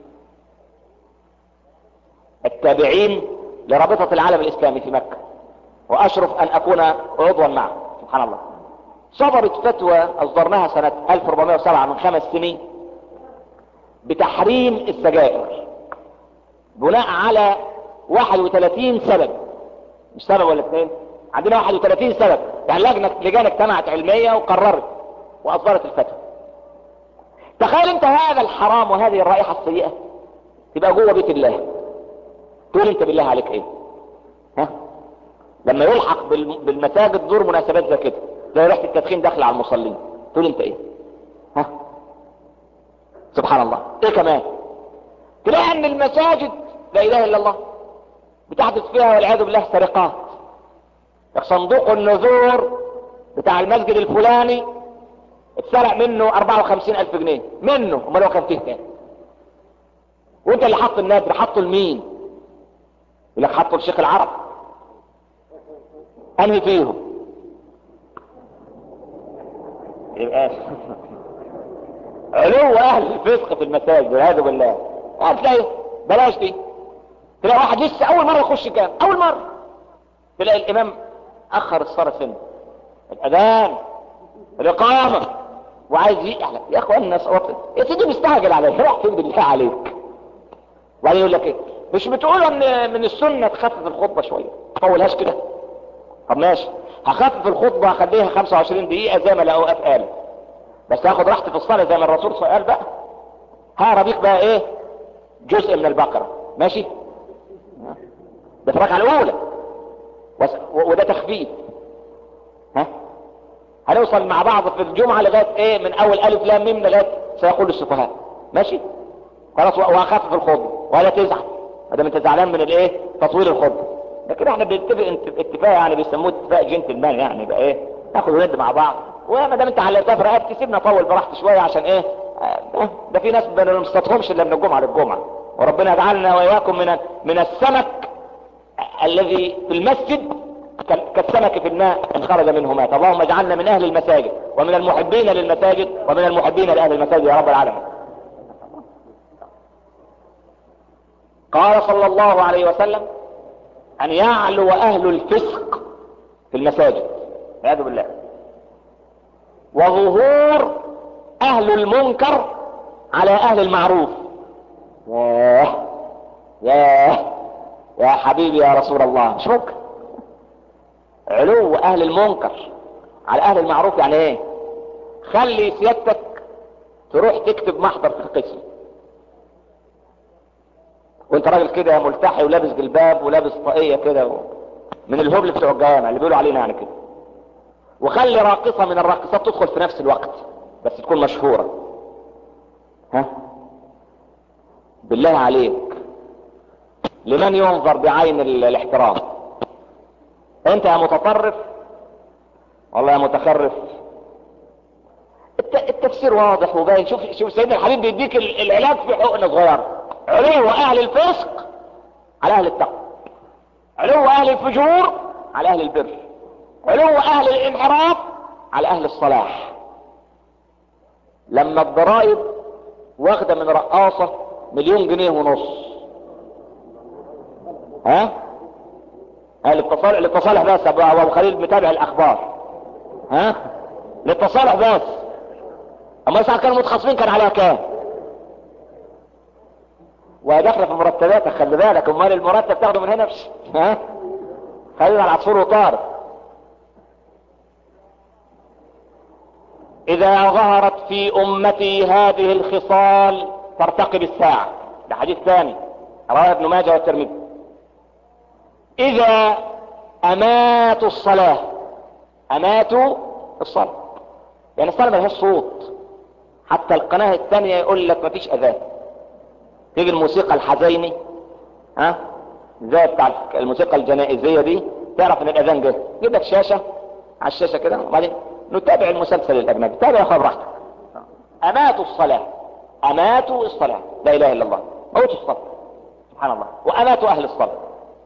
التابعين لرابطة العالم الإسلامي في مكة وأشرف أن أكون عضوا معه سبحان الله صدرت فتوى أصدرناها سنة 1407 من خمس سنين بتحريم السجائر بناء على 31 سبب مش سبب ولا اثنين عندنا 31 سبب يعني لجنة لجان اجتمعت علمية وقررت وأصدرت الفتوى تخيل انت هذا الحرام وهذه الرائحة السيئة تبقى جوه بيت الله تقول انت بالله عليك ايه ها لما يلحق بال- بالمساجد دور مناسبات زي كده زي ريحه التدخين داخله على المصلين تقول انت ايه ها سبحان الله ايه كمان تلاقي ان المساجد لا اله الا الله بتحدث فيها والعياذ بالله سرقات صندوق النذور بتاع المسجد الفلاني اتسرق منه 54 الف جنيه منه امال هو كان فيه كام وانت اللي حط النذر حطه لمين يقول لك حطوا الشيخ العرب انهي فيهم يبقى علو اهل الفسق في المساجد والعياذ بالله هتلاقي بلاش دي تلاقي واحد لسه اول مره يخش كام اول مره تلاقي الامام اخر الصلاه سنه الاذان الاقامه وعايز يحلق يا اخوانا صوت يا سيدي مستعجل عليا روح فين بالله عليك وبعدين يقول لك ايه مش بتقولوا ان من السنه تخفف الخطبه شويه ما تطولهاش كده طب ماشي هخفف الخطبه هخليها 25 دقيقه زي ما الاوقات قال بس هاخد راحتي في الصلاه زي ما الرسول قال بقى هقرا بيك بقى ايه جزء من البقره ماشي ده في الركعه الاولى وس- و- وده تخفيف ها هنوصل مع بعض في الجمعه لغايه ايه من اول الف لام ميم لغايه سيقول السفهاء ماشي خلاص واخفف الخطبه ولا تزعل ما دام انت زعلان من الايه تطويل الخطبه لكن احنا بنتفق انت- اتفاق يعني بيسموه اتفاق جنتلمان يعني يبقى ايه ناخد وند مع بعض وما دام انت علقتها في رقبتي سيبنا اطول براحتي شويه عشان ايه آه، ده في ناس ما بنصطادهمش الا من الجمعه للجمعه وربنا يجعلنا واياكم من من السمك الذي في المسجد كال- كالسمك في الماء ان خرج منه مات اللهم اجعلنا من اهل المساجد ومن المحبين للمساجد ومن المحبين لاهل المساجد يا رب العالمين قال صلى الله عليه وسلم ان يعلو اهل الفسق في المساجد والعياذ بالله وظهور اهل المنكر على اهل المعروف ياه ياه يا حبيبي يا رسول الله مش ممكن علو اهل المنكر على اهل المعروف يعني ايه خلي سيادتك تروح تكتب محضر في قسم وانت راجل كده ملتحي ولابس جلباب ولابس طاقية كده و... من الهبل بتوع الجوامع اللي بيقولوا علينا يعني كده وخلي راقصة من الراقصات تدخل في نفس الوقت بس تكون مشهورة ها بالله عليك لمن ينظر بعين ال- الاحترام انت يا متطرف والله يا متخرف الت- التفسير واضح وباين شوف شوف سيدنا الحبيب بيديك ال- العلاج في حقن صغير علو اهل الفسق على اهل التقوى علو اهل الفجور على اهل البر علو اهل الانحراف على اهل الصلاح لما الضرائب واخده من رقاصه مليون جنيه ونص ها ها للتصالح للتصالح بس ابو أبو خليل متابع الاخبار ها للتصالح بس اما ساعة كانوا متخاصمين كان عليها كام وداخله في مرتباتك خلي بالك امال المرتب تاخده من هنا مش ها خلينا العصفور وطار اذا ظهرت في امتي هذه الخصال فارتقب الساعة ده حديث ثاني رواه ابن ماجه والترمذي اذا اماتوا الصلاة اماتوا الصلاة يعني الصلاة ملهاش صوت حتى القناة الثانية يقول لك مفيش اذان تيجي الموسيقى الحزيني ها زي بتاع الموسيقى الجنائزية دي تعرف ان الاذان جه يجيب لك شاشة على الشاشة كده وبعدين نتابع المسلسل الاجنبي تابع يا اخويا براحتك اماتوا الصلاة اماتوا الصلاة لا اله الا الله موتوا الصلاة سبحان الله واماتوا اهل الصلاة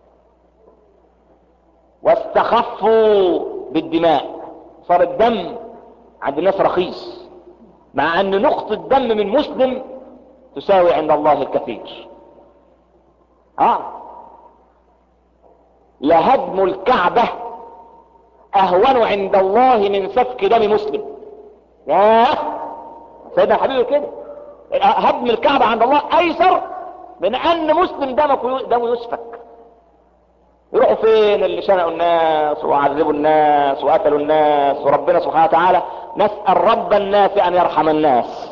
واستخفوا بالدماء صار الدم عند الناس رخيص مع ان نقطة دم من مسلم تساوي عند الله الكثير اه لهدم الكعبة اهون عند الله من سفك دم مسلم ياه سيدنا الحبيب كده هدم الكعبة عند الله ايسر من ان مسلم دمه دمه يسفك يروحوا فين اللي شنقوا الناس وعذبوا الناس وقتلوا الناس وربنا سبحانه وتعالى نسأل رب الناس ان يرحم الناس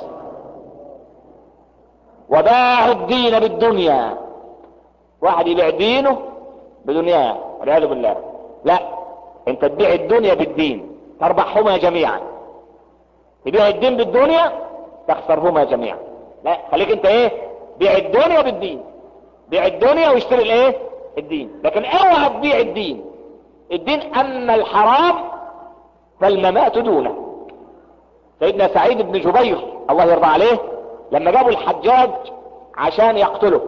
وباعوا الدين بالدنيا واحد يبيع دينه بدنياه والعياذ بالله لا انت تبيع الدنيا بالدين تربحهما جميعا تبيع الدين بالدنيا تخسرهما جميعا لا خليك انت ايه بيع الدنيا بالدين بيع الدنيا واشتري الايه الدين لكن اوعى تبيع الدين الدين اما الحرام فالممات دونه سيدنا سعيد بن جبير الله يرضى عليه لما جابوا الحجاج عشان يقتله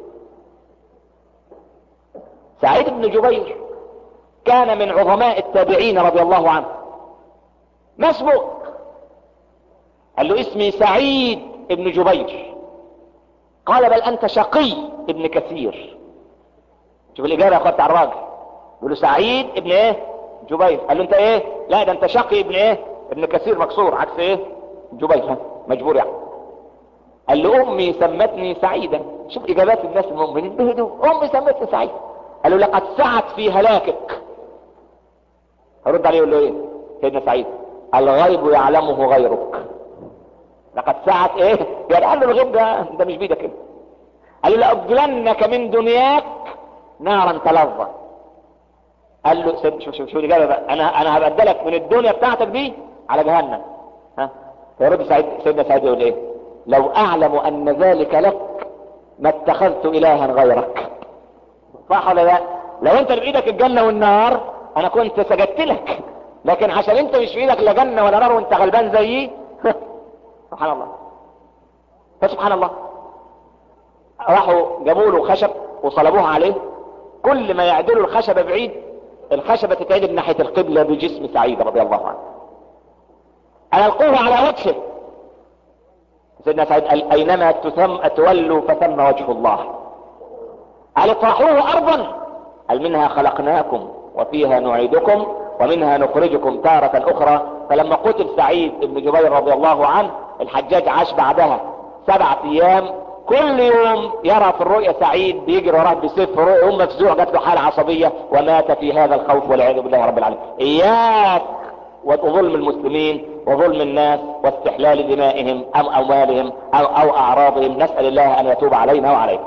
سعيد بن جبير كان من عظماء التابعين رضي الله عنه ما اسمك قال له اسمي سعيد بن جبير قال بل انت شقي ابن كثير شوف الاجابه يا اخوات بتاع الراجل يقول له سعيد ابن ايه جبير قال له انت ايه لا ده انت شقي ابن ايه ابن كثير مكسور عكس ايه جبير ها مجبور يعني قال له امي سمتني سعيدا شوف اجابات الناس المؤمنين بهدوء امي سمتني سعيد قال له لقد سعت في هلاكك هرد عليه يقول له ايه سيدنا سعيد الغيب يعلمه غيرك لقد سعت ايه يعني قال له الغيب ده ده مش بيدك انت قال له لأبدلنك من دنياك نارا تلظى قال له سيد شوف شوف شوف الاجابه بقى انا انا هبدلك من الدنيا بتاعتك دي على جهنم ها فيرد سعيد سيدنا سعيد يقول ايه لو اعلم ان ذلك لك ما اتخذت الها غيرك صح ولا لا لو انت اللي بايدك الجنة والنار انا كنت سجدت لك لكن عشان انت مش في ايدك لا جنة ولا نار وانت غلبان زيي سبحان الله فسبحان الله راحوا جابوا له خشب وصلبوه عليه كل ما يعدلوا الخشبة بعيد الخشبة تتعدل ناحية القبلة بجسم سعيد رضي الله عنه أنا ألقوه على وجهه سيدنا سعيد قال أينما تثم تولوا فثم وجه الله قال اطرحوه أرضا قال منها خلقناكم وفيها نعيدكم ومنها نخرجكم تارة أخرى فلما قتل سعيد بن جبير رضي الله عنه الحجاج عاش بعدها سبعة أيام كل يوم يرى في الرؤيا سعيد بيجري وراه بسيف في رؤيا يوم مفزوع جات له حالة عصبية ومات في هذا الخوف والعياذ بالله رب العالمين إياك وظلم المسلمين وظلم الناس واستحلال دمائهم أو أموالهم أو, أو أعراضهم نسأل الله أن يتوب علينا وعليكم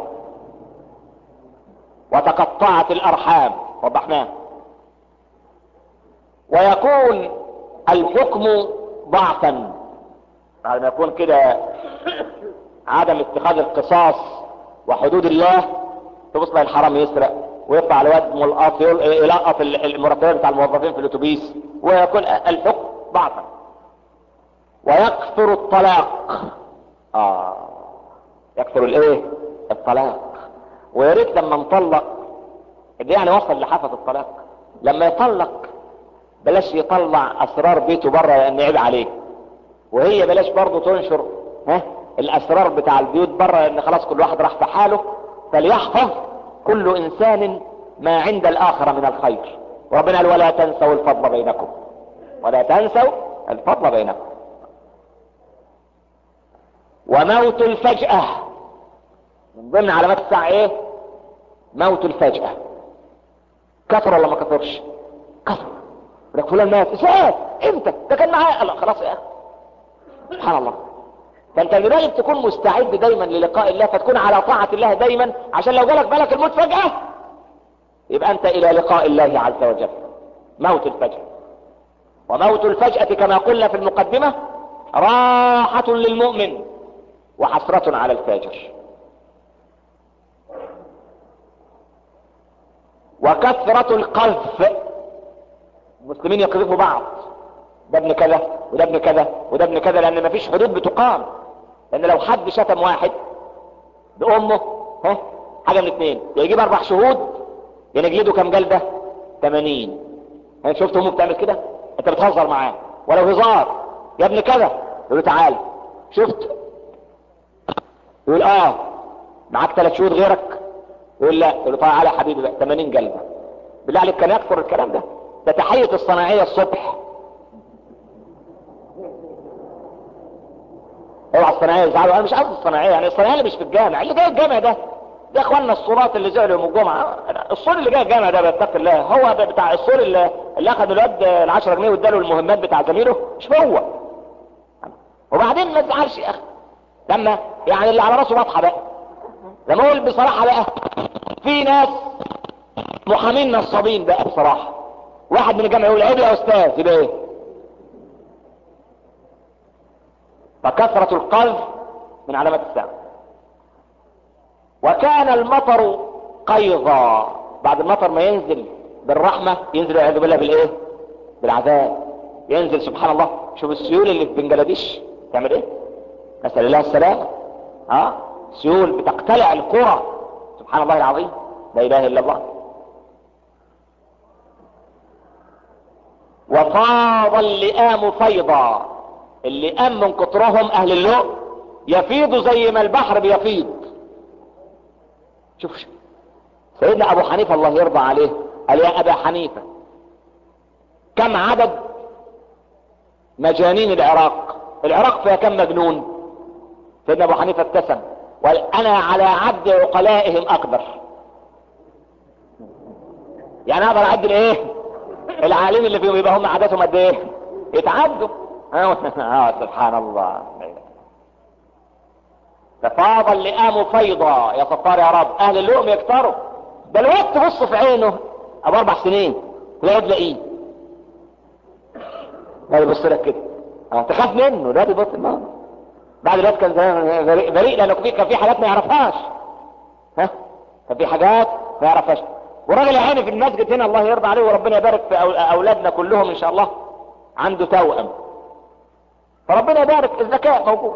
وتقطعت الأرحام وضحناه ويكون الحكم ضعفا بعد ما يكون كده عدم اتخاذ القصاص وحدود الله تبص بقى الحرام يسرق ويطلع الواد ملقط يلقط المرتبات بتاع الموظفين في الاتوبيس ويكون الحكم ضعفا ويكثر الطلاق اه يكثر الايه الطلاق ويا ريت لما نطلق ده يعني وصل لحافة الطلاق لما يطلق بلاش يطلع اسرار بيته بره لان عيب عليه وهي بلاش برضه تنشر ها الاسرار بتاع البيوت بره لان خلاص كل واحد راح في حاله فليحفظ كل انسان ما عند الاخر من الخير وربنا قال ولا تنسوا الفضل بينكم ولا تنسوا الفضل بينكم وموت الفجأة من ضمن علامات الساعة ايه موت الفجأة كثر ولا ما كثرش كثر لك فلان مات ازاي امتى ده كان معايا لا خلاص يا اخي سبحان الله فانت لذلك تكون مستعد دايما للقاء الله فتكون على طاعة الله دايما عشان لو جالك بالك الموت فجأة يبقى انت الى لقاء الله عز وجل موت الفجأة وموت الفجأة كما قلنا في المقدمة راحة للمؤمن وحسرة على الفاجر وكثرة القذف المسلمين يقذفوا بعض ده ابن كذا وده ابن كذا وده ابن كذا لان مفيش حدود بتقام لان لو حد شتم واحد بامه ها حاجه من اثنين يا يجيب اربع شهود يا نجلده كام جلده 80 ها شفت امه بتعمل كده انت بتهزر معاه ولو هزار يا ابن كذا يقول له تعالى شفت يقول اه معاك ثلاث شهور غيرك يقول لا يقول له تعالى يا حبيبي بقى 80 جلده بالله عليك كان يكثر الكلام ده ده تحيه الصناعيه الصبح اوعى الصناعيه يزعلوا انا مش قصدي الصناعيه يعني الصناعيه اللي مش في الجامع اللي جاي الجامع ده ده اخواننا الصورات اللي زعلوا يوم الجمعه الصور اللي جاي الجامع ده بيتقي الله هو ده بتاع الصور اللي, اللي اخذ الواد ال 10 جنيه واداله المهمات بتاع زميله مش هو وبعدين ما تزعلش يا اخي لما يعني اللي على راسه واضحه بقى لما اقول بصراحه بقى في ناس محامين نصابين بقى بصراحه واحد من الجامع يقول عيب يا استاذ يبقى ايه فكثرة القذف من علامات الساعة وكان المطر قيظا بعد المطر ما ينزل بالرحمة ينزل والعياذ بالله بالايه بالعذاب ينزل سبحان الله شوف السيول اللي في بنجلاديش تعمل ايه نسأل الله السلامة ها سيول بتقتلع القرى سبحان الله العظيم لا اله الا الله وفاض اللئام فيضا اللئام من كترهم اهل اللؤم يفيضوا زي ما البحر بيفيض شوف سيدنا ابو حنيفه الله يرضى عليه قال يا ابا حنيفه كم عدد مجانين العراق العراق فيها كم مجنون سيدنا ابو حنيفه ابتسم وقال انا على عد عقلائهم اقدر يعني اقدر اعد الايه العالم اللي فيهم يبقى هم عددهم قد ايه يتعدوا اه سبحان الله تفاض اللئام فيضا يا ستار يا رب اهل اللؤم يكتروا ده الوقت تبص في عينه ابو اربع سنين تلاقيه تلاقيه ده يبص لك كده اه تخاف منه ده بيبص منه بعد الوقت كان زمان بريء, بريء لانه في كان في حاجات ما يعرفهاش ها كان في حاجات ما يعرفهاش والراجل يا عيني في المسجد هنا الله يرضى عليه وربنا يبارك في اولادنا كلهم ان شاء الله عنده توأم فربنا يبارك الذكاء موجود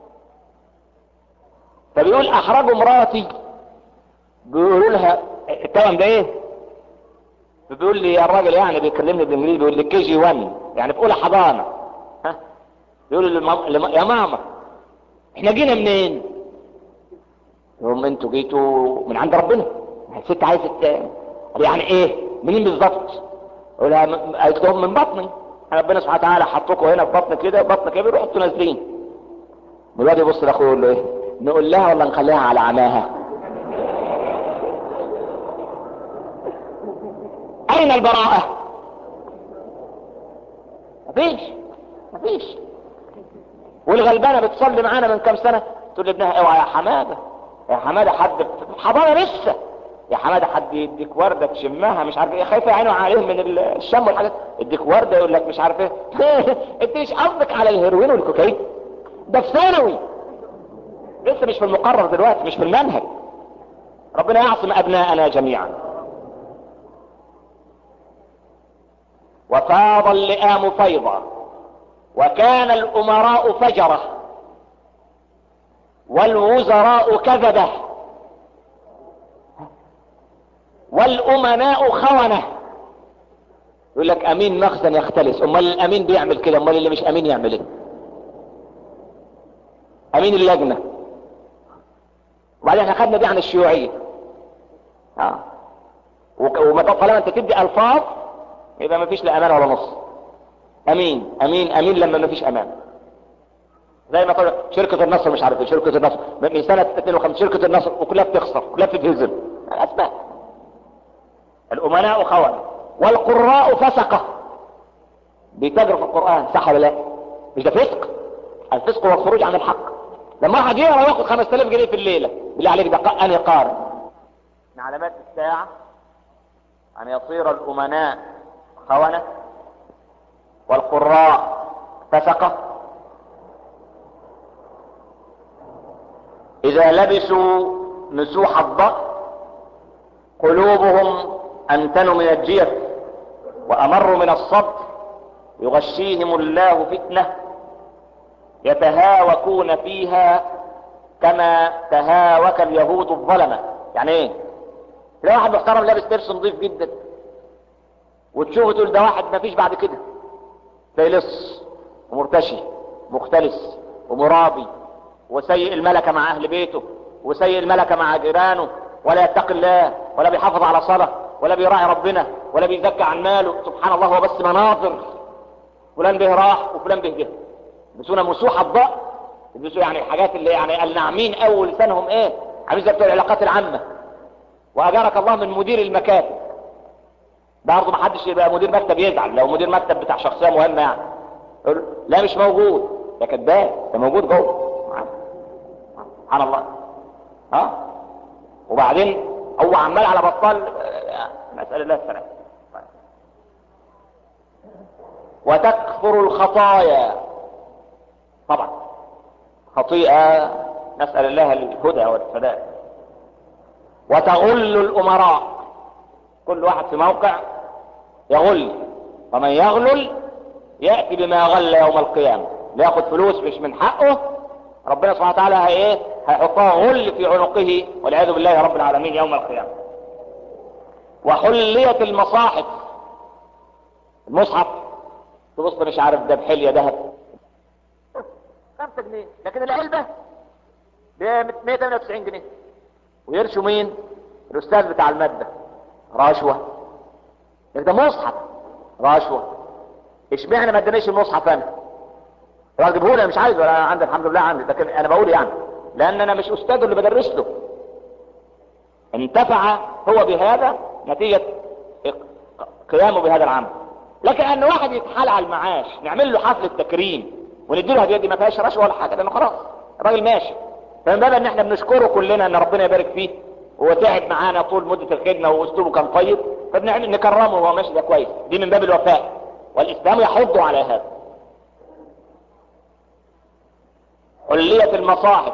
فبيقول احرجوا مراتي بيقولوا لها التوأم ده ايه بيقول لي يا الراجل يعني بيكلمني بالانجليزي بيقول لي كي جي 1 يعني في اولى حضانه ها بيقول لي لم... يا ماما احنا جينا منين يقول انتوا جيتوا من عند ربنا الست عايزه يعني ايه منين بالظبط يقول لها قالت لهم من بطني ربنا سبحانه وتعالى حطكم هنا في بطنك كده بطنك كده بيروحوا انتوا نازلين الواد يبص لاخوه يقول له ايه نقول لها ولا نخليها على عماها اين البراءة مفيش مفيش والغلبانة بتصلي معانا من كام سنة تقول لابنها اوعى يا حمادة يا حمادة حد حضانة لسه يا حمادة حد يديك وردة تشمها مش عارف ايه خايفة عينه عليهم من الشم والحاجات يديك وردة يقول لك مش عارف ايه انت مش قصدك على الهيروين والكوكايين ده في ثانوي لسه مش في المقرر دلوقتي مش في المنهج ربنا يعصم ابناءنا جميعا وفاض اللئام فيضا وكان الامراء فجره والوزراء كذبه والامناء خونه يقول لك امين مخزن يختلس امال الامين بيعمل كده امال اللي مش امين يعمل ايه امين اللجنه وبعدين احنا خدنا دي عن الشيوعيه اه وطالما انت تدي الفاظ يبقى ما فيش لا امان ولا نص امين امين امين لما ما فيش امان زي ما طلع شركة النصر مش عارف ايه شركة النصر من سنة 52 شركة النصر وكلها بتخسر كلها بتتهزم الاسماء الامناء خونة والقراء فسقة بيتاجروا في القرآن صح ولا لا مش ده فسق الفسق هو الخروج عن الحق لما واحد يقرا وياخد 5000 جنيه في الليلة بالله عليك ده انهي قارئ من علامات الساعة ان يصير الامناء خونة والقراء فسقة اذا لبسوا مسوح الضأ قلوبهم انتنوا من الجيف وامروا من الصبر يغشيهم الله فتنة يتهاوكون فيها كما تهاوك اليهود الظلمة يعني ايه تلاقي واحد محترم لابس لبس نظيف جدا وتشوفه تقول ده واحد ما فيش بعد كده فيلص ومرتشي مختلس ومرابي وسيء الملكة مع اهل بيته وسيء الملكة مع جيرانه ولا يتقي الله ولا بيحافظ على صلاة ولا بيراعي ربنا ولا بيزكى عن ماله سبحان الله هو بس مناظر فلان به راح وفلان به جه يلبسونا مسوح الضأ يلبسوا يعني الحاجات اللي يعني الناعمين اول لسانهم ايه عاملين زي بتوع العلاقات العامة واجارك الله من مدير المكاتب برضه ما حدش يبقى مدير مكتب يزعل لو مدير مكتب بتاع شخصيه مهمه يعني يقول لا مش موجود ده كذاب ده موجود جوه سبحان الله ها وبعدين هو عمال على بطال نسال الله السلامه وتكثر الخطايا طبعا خطيئه نسال الله الهدى والسداد وتغل الامراء كل واحد في موقع يغل ومن يغلل يأتي بما غل يوم القيامة لياخد فلوس مش من حقه ربنا سبحانه وتعالى هي ايه هيحطها غل في عنقه والعياذ بالله رب العالمين يوم القيامة وحلية المصاحف المصحف تبص مش عارف ده بحلية ذهب 5 جنيه لكن العلبة ب 198 جنيه ويرشوا مين الاستاذ بتاع المادة رشوة ده مصحف رشوة اشمعنى ما ادانيش المصحف انا راح جيبه لي مش عايز ولا عندي الحمد لله عندي لكن انا بقول يعني لان انا مش استاذ اللي بدرس له انتفع هو بهذا نتيجة قيامه بهذا العمل لكن ان واحد يتحال على المعاش نعمل له حفلة تكريم ونديله هدية دي ما فيهاش رشوة ولا حاجة لانه خلاص الراجل ماشي فمن باب ان احنا بنشكره كلنا ان ربنا يبارك فيه هو تعب معانا طول مدة الخدمة واسلوبه كان طيب فبنعمل نكرمه وهو ماشي ده كويس دي من باب الوفاء والاسلام يحض على هذا حليت المصاحف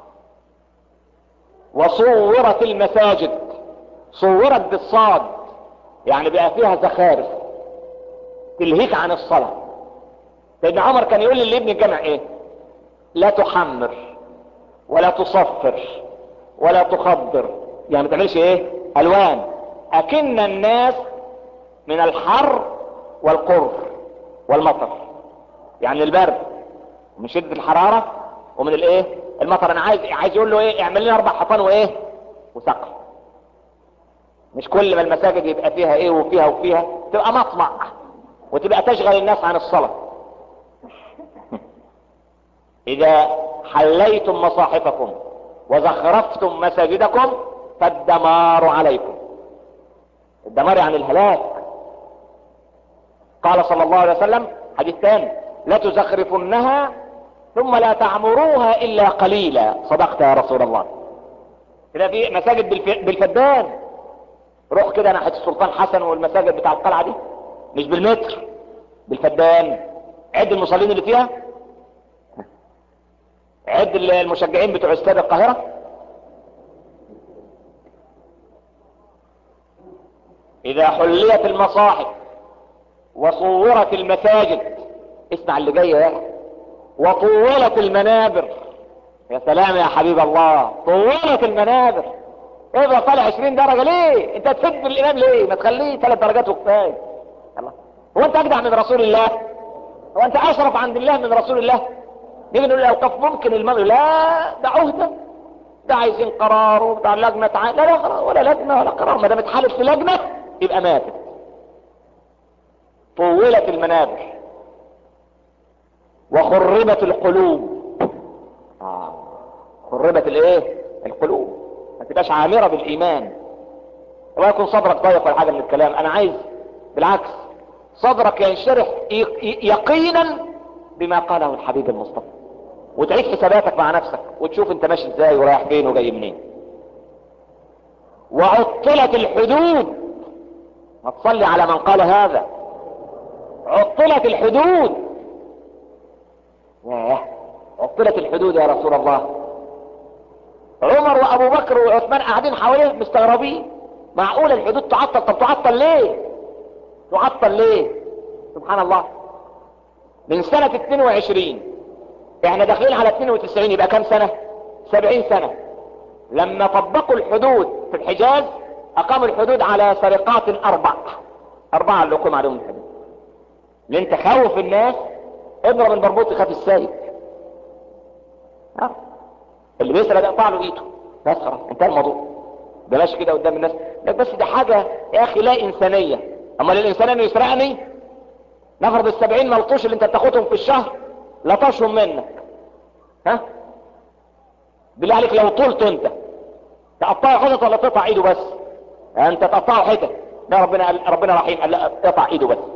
وصورت المساجد صورت بالصاد يعني بقى فيها زخارف تلهيك عن الصلاة سيدنا عمر كان يقول لابن الجامع ايه لا تحمر ولا تصفر ولا تخضر يعني ما تعملش ايه الوان اكن الناس من الحر والقر والمطر يعني البرد من شدة الحرارة ومن الايه المطر انا عايز عايز يقول له ايه اعمل لنا اربع حيطان وايه وسقف مش كل ما المساجد يبقى فيها ايه وفيها وفيها تبقى مطمع وتبقى تشغل الناس عن الصلاة اذا حليتم مصاحفكم وزخرفتم مساجدكم فالدمار عليكم الدمار يعني الهلاك قال صلى الله عليه وسلم حديث ثاني لا تزخرفنها ثم لا تعمروها الا قليلا صدقت يا رسول الله كده في مساجد بالف... بالفدان روح كده ناحيه السلطان حسن والمساجد بتاع القلعه دي مش بالمتر بالفدان عد المصلين اللي فيها عد المشجعين بتوع استاد القاهره اذا حليت المصاحف وصورت المساجد اسمع اللي جاي يا وطولت المنابر يا سلام يا حبيب الله طولت المنابر ابقى طالع 20 درجة ليه انت تسد الامام ليه ما تخليه ثلاث درجات وكفايه الله هو انت اجدع من رسول الله هو انت اشرف عند الله من رسول الله نيجي نقول الاوقاف ممكن المرء لا ده عهدة ده عايزين قرار وبتاع لجنة تعال لا لا قرار ولا لجنة ولا قرار ما دام اتحالف في لجنة يبقى ماتت طولت المنابر وخربت القلوب آه. خربت الايه القلوب ما تبقاش عامرة بالايمان ولا يكون صدرك ضيق ولا حاجة من الكلام انا عايز بالعكس صدرك ينشرح يقينا بما قاله الحبيب المصطفى وتعيد حساباتك مع نفسك وتشوف انت ماشي ازاي ورايح فين وجاي منين وعطلت الحدود ما تصلي على من قال هذا عطلت الحدود ياه عطلت الحدود يا رسول الله عمر وابو بكر وعثمان قاعدين حواليه مستغربين معقول الحدود تعطل طب تعطل ليه تعطل ليه سبحان الله من سنة 22 احنا داخلين على 92 يبقى كم سنة 70 سنة لما طبقوا الحدود في الحجاز اقاموا الحدود على سرقات اربع اربعة اللي اقيم عليهم الحدود اللي انت خوف الناس اضرب المربوط يخاف السايق اللي بيسرق ده اقطع له ايده بس خلاص انتهى الموضوع ده ماشي كده قدام الناس لك بس ده حاجة يا اخي لا انسانية اما للانسان انه يسرقني نفرض السبعين ملطوش اللي انت بتاخدهم في الشهر لطشهم منك ها بالله عليك لو طولت انت تقطعه حتت ولا تقطع ايده بس انت تقطعه حتت لا ربنا قال ربنا رحيم قال لا اقطع ايده بس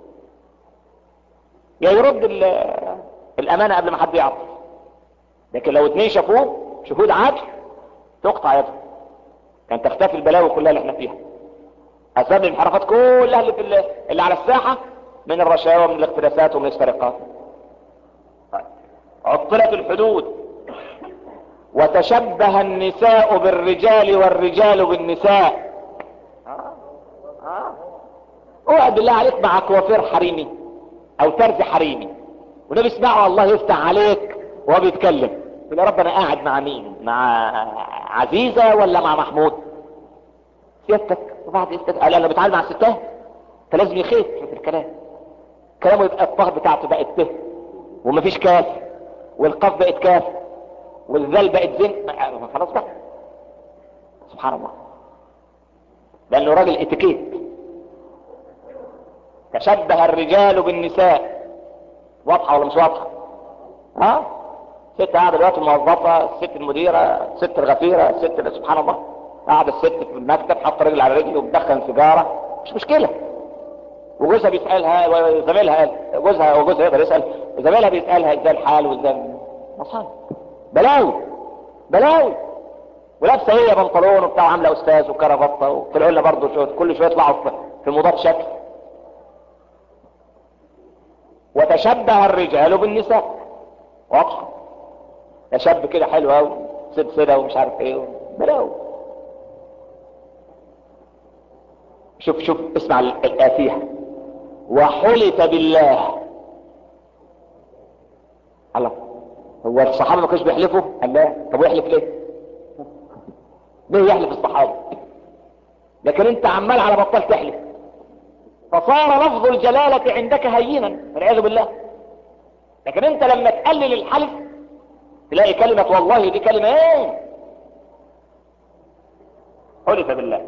يا يرد الامانه قبل ما حد يعرف لكن لو اتنين شافوه شهود عدل تقطع يده كان تختفي البلاوي كلها اللي احنا فيها اسباب الانحرافات كلها اللي, في اللي على الساحه من الرشاوى ومن الاختلاسات ومن السرقات طيب. عطلت الحدود وتشبه النساء بالرجال والرجال بالنساء آه. آه. اقعد بالله عليك مع كوافير حريمي او ترز حريمي ونبي اسمعه الله يفتح عليك وهو بيتكلم يقول يا رب انا قاعد مع مين مع عزيزة ولا مع محمود سيادتك وبعد استاذ قال انا بتعامل مع الستات فلازم يخيف في الكلام كلامه يبقى الطه بتاعته بقت ته ومفيش كاف والقاف بقت كاف والذال بقت زن خلاص بقى سبحان الله لانه راجل اتيكيت تشبه الرجال بالنساء واضحه ولا مش واضحه ها ست قاعده دلوقتي موظفه الست المديره الست الغفيره الست اللي سبحان الله قاعده الست في المكتب حاطه رجل على رجل وبتدخن سيجاره مش مشكله وجوزها بيسالها وزميلها قال جوزها وجوزها يقدر يسال وزميلها بيسالها ازاي الحال وازاي مصايب بلاوي بلاوي ولابسه هي بنطلون وبتاع عامله استاذ وكرافته وطلعوا لنا برضه شويه كل شويه يطلعوا في مضاد شكل وتشبه الرجال بالنساء واضحه ده شاب كده حلو قوي سلسله ومش عارف ايه بلاو شوف شوف اسمع الآتية وحلف بالله الله هو الصحابة ما كانوش بيحلفوا قال لا طب ويحلف ليه ليه يحلف الصحابة لكن انت عمال على بطال تحلف فصار لفظ الجلالة عندك هينا والعياذ بالله لكن انت لما تقلل الحلف تلاقي كلمة والله دي كلمة ايه حلف بالله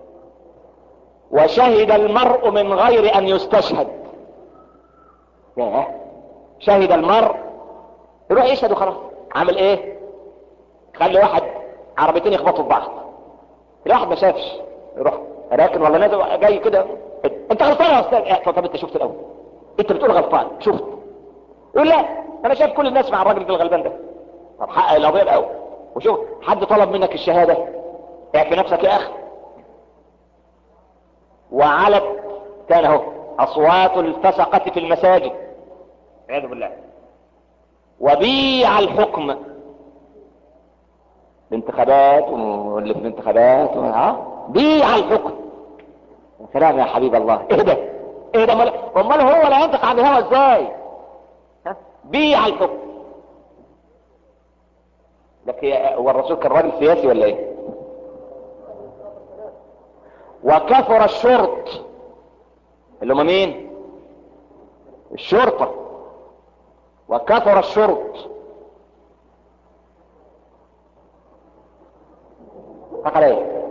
وشهد المرء من غير ان يستشهد ياه شهد المرء يروح يشهد وخلاص عامل ايه خلي واحد عربيتين يخبطوا في بعض الواحد ما شافش يروح راكن ولا نازل جاي كده انت غلطان يا استاذ اه طب انت شفت الاول انت بتقول غلطان شفت يقول لا انا شايف كل الناس مع الراجل الغلبان ده طب حقق القضيه الاول وشوف حد طلب منك الشهاده اعفي نفسك يا اخي وعلت كان اهو اصوات الفسقة في المساجد والعياذ بالله وبيع الحكم الانتخابات واللي في الانتخابات ها بيع الحكم سلام يا حبيب الله ايه ده ايه ده امال هو لا ينطق عن الهوى ازاي ها بيع الحكم لك هو الرسول كان راجل سياسي ولا ايه وكثر الشرط اللي هم مين الشرطة وكثر الشرط فقال ايه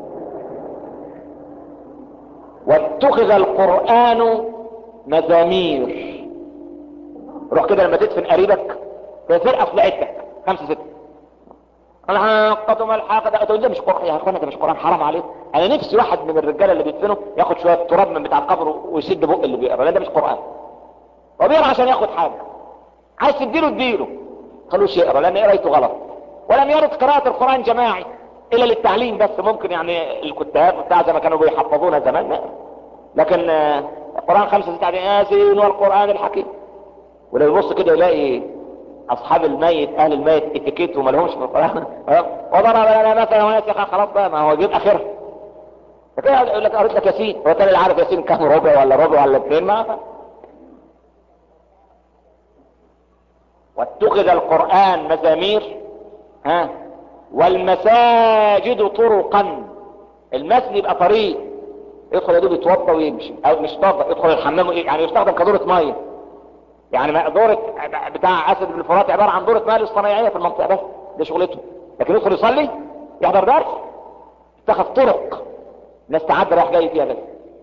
واتخذ القرآن مزامير روح كده لما تدفن قريبك في فرقة في لقيتك خمسة ستة الحاقة ما الحاقة ده ده مش قرآن يا اخوانا ده مش قرآن حرام عليك انا نفسي واحد من الرجالة اللي بيدفنوا ياخد شوية تراب من بتاع القبر ويسد بق اللي بيقرا لا ده مش قرآن هو بيقرا عشان ياخد حاجة عايز تديله اديله خلوش يقرا لان قرايته غلط ولم يرد قراءة القرآن جماعي الا للتعليم بس ممكن يعني الكتاب بتاع زي ما كانوا بيحفظونا زمان لكن القرآن خمسة ستة ياسين والقرآن الحكيم ولو يبص كده يلاقي اصحاب الميت اهل الميت اتيكيت وما لهمش في القران وضرب لنا مثلا وناس خلاص بقى ما هو يجيب اخرها فكده يقول لك قريت لك ياسين هو تاني اللي عارف ياسين كام ربع ولا ربع ولا اثنين ما واتخذ القران مزامير ها والمساجد طرقا المسجد يبقى طريق يدخل يا دوب يتوضى ويمشي او مش يتوضى يدخل الحمام يعني يستخدم كدوره ميه يعني دورة بتاع اسد بن الفرات عبارة عن دورة مال الصنايعية في المنطقة بس ده شغلته لكن يدخل يصلي يحضر درس اتخذ طرق ناس تعدى رايح جاي فيها بس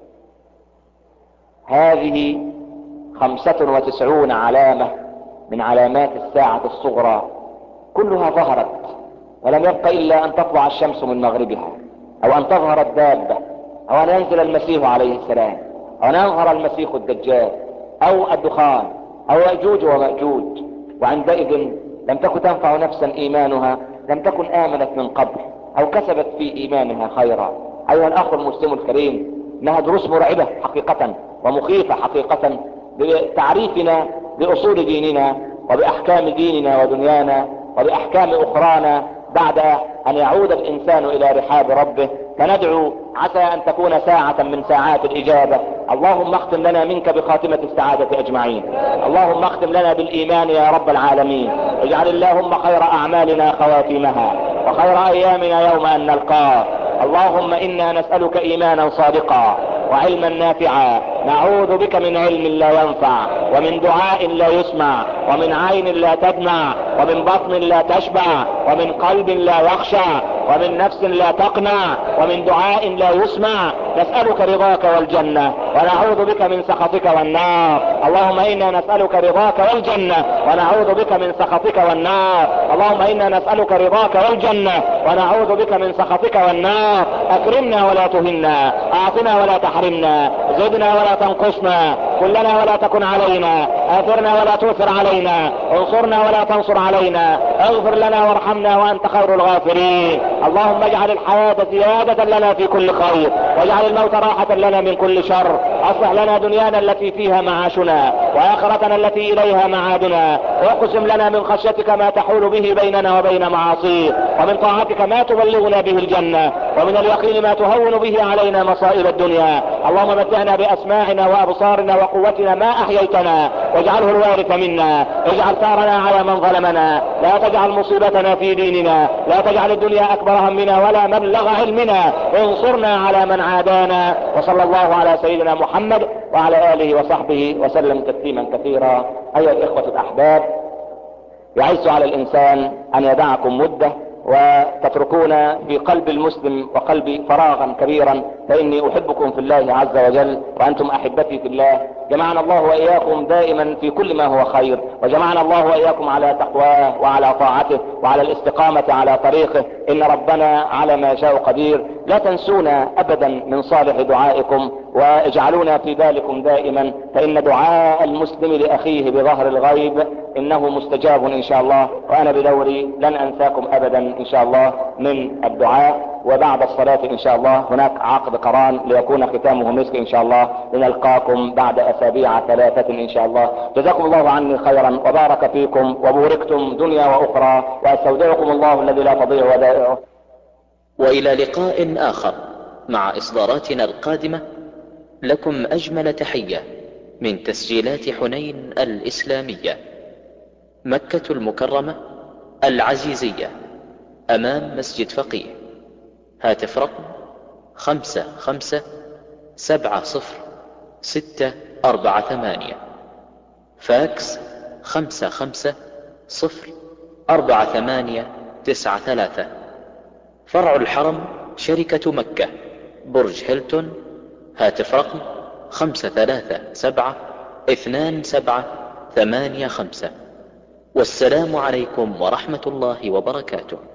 هذه خمسة وتسعون علامة من علامات الساعة الصغرى كلها ظهرت ولم يبق إلا أن تطلع الشمس من مغربها أو أن تظهر الدابة أو أن ينزل المسيح عليه السلام أو أن يظهر المسيح الدجال أو الدخان او يأجوج ومأجوج وعندئذ لم تكن تنفع نفسا ايمانها لم تكن امنت من قبل او كسبت في ايمانها خيرا ايها الاخ المسلم الكريم انها دروس مرعبة حقيقة ومخيفة حقيقة بتعريفنا باصول ديننا وباحكام ديننا ودنيانا وباحكام اخرانا بعد ان يعود الانسان الى رحاب ربه فندعو عسى ان تكون ساعة من ساعات الاجابة اللهم اختم لنا منك بخاتمة السعادة اجمعين اللهم اختم لنا بالايمان يا رب العالمين اجعل اللهم خير اعمالنا خواتمها وخير ايامنا يوم ان نلقاه اللهم انا نسألك ايمانا صادقا وعلما نافعا نعوذ بك من علم لا ينفع ومن دعاء لا يسمع ومن عين لا تدمع ومن بطن لا تشبع ومن قلب لا يخشع ومن نفس لا تقنع ومن دعاء لا يسمع نسألك رضاك والجنة ونعوذ بك من سخطك والنار اللهم انا نسألك رضاك والجنة ونعوذ بك من سخطك والنار اللهم انا نسألك رضاك والجنة ونعوذ بك من سخطك والنار اكرمنا ولا تهنا اعطنا ولا تحرمنا زدنا ولا تنقصنا كلنا ولا تكن علينا اثرنا ولا تؤثر علينا انصرنا ولا تنصر علينا اغفر لنا وارحمنا وانت خير الغافرين اللهم اجعل الحياة زيادة لنا في كل خير واجعل الموت راحة لنا من كل شر اصلح لنا دنيانا التي فيها معاشنا واخرتنا التي اليها معادنا واقسم لنا من خشيتك ما تحول به بيننا وبين معاصيك ومن طاعتك ما تبلغنا به الجنة ومن اليقين ما تهون به علينا مصائب الدنيا اللهم متعنا باسماعنا وابصارنا وقوتنا ما احييتنا واجعله الوارث منا اجعل ثارنا على من ظلمنا لا تجعل مصيبتنا في ديننا لا تجعل الدنيا اكبر همنا ولا مبلغ علمنا انصرنا على من عادانا وصلى الله على سيدنا محمد وعلى اله وصحبه وسلم تسليما كثيرا ايها الاخوة الاحباب يعز على الانسان ان يدعكم مدة وتتركون في قلب المسلم وقلبي فراغا كبيرا فاني احبكم في الله عز وجل وانتم احبتي في الله جمعنا الله واياكم دائما في كل ما هو خير وجمعنا الله واياكم على تقواه وعلى طاعته وعلى الاستقامة على طريقه ان ربنا على ما شاء قدير لا تنسونا ابدا من صالح دعائكم واجعلونا في بالكم دائما فان دعاء المسلم لاخيه بظهر الغيب انه مستجاب ان شاء الله وانا بدوري لن انساكم ابدا ان شاء الله من الدعاء وبعد الصلاة ان شاء الله هناك عقد قران ليكون ختامه مسك ان شاء الله لنلقاكم بعد اسابيع ثلاثة ان شاء الله جزاكم الله عني خيرا وبارك فيكم وبوركتم دنيا واخرى واستودعكم الله الذي لا تضيع ودائعه والى لقاء اخر مع اصداراتنا القادمة لكم اجمل تحية من تسجيلات حنين الاسلامية مكة المكرمة العزيزية امام مسجد فقيه هاتف رقم خمسة خمسة سبعة صفر ستة أربعة ثمانية فاكس خمسة خمسة صفر أربعة ثمانية تسعة ثلاثة فرع الحرم شركة مكة برج هيلتون هاتف رقم خمسة ثلاثة سبعة اثنان سبعة ثمانية خمسة والسلام عليكم ورحمة الله وبركاته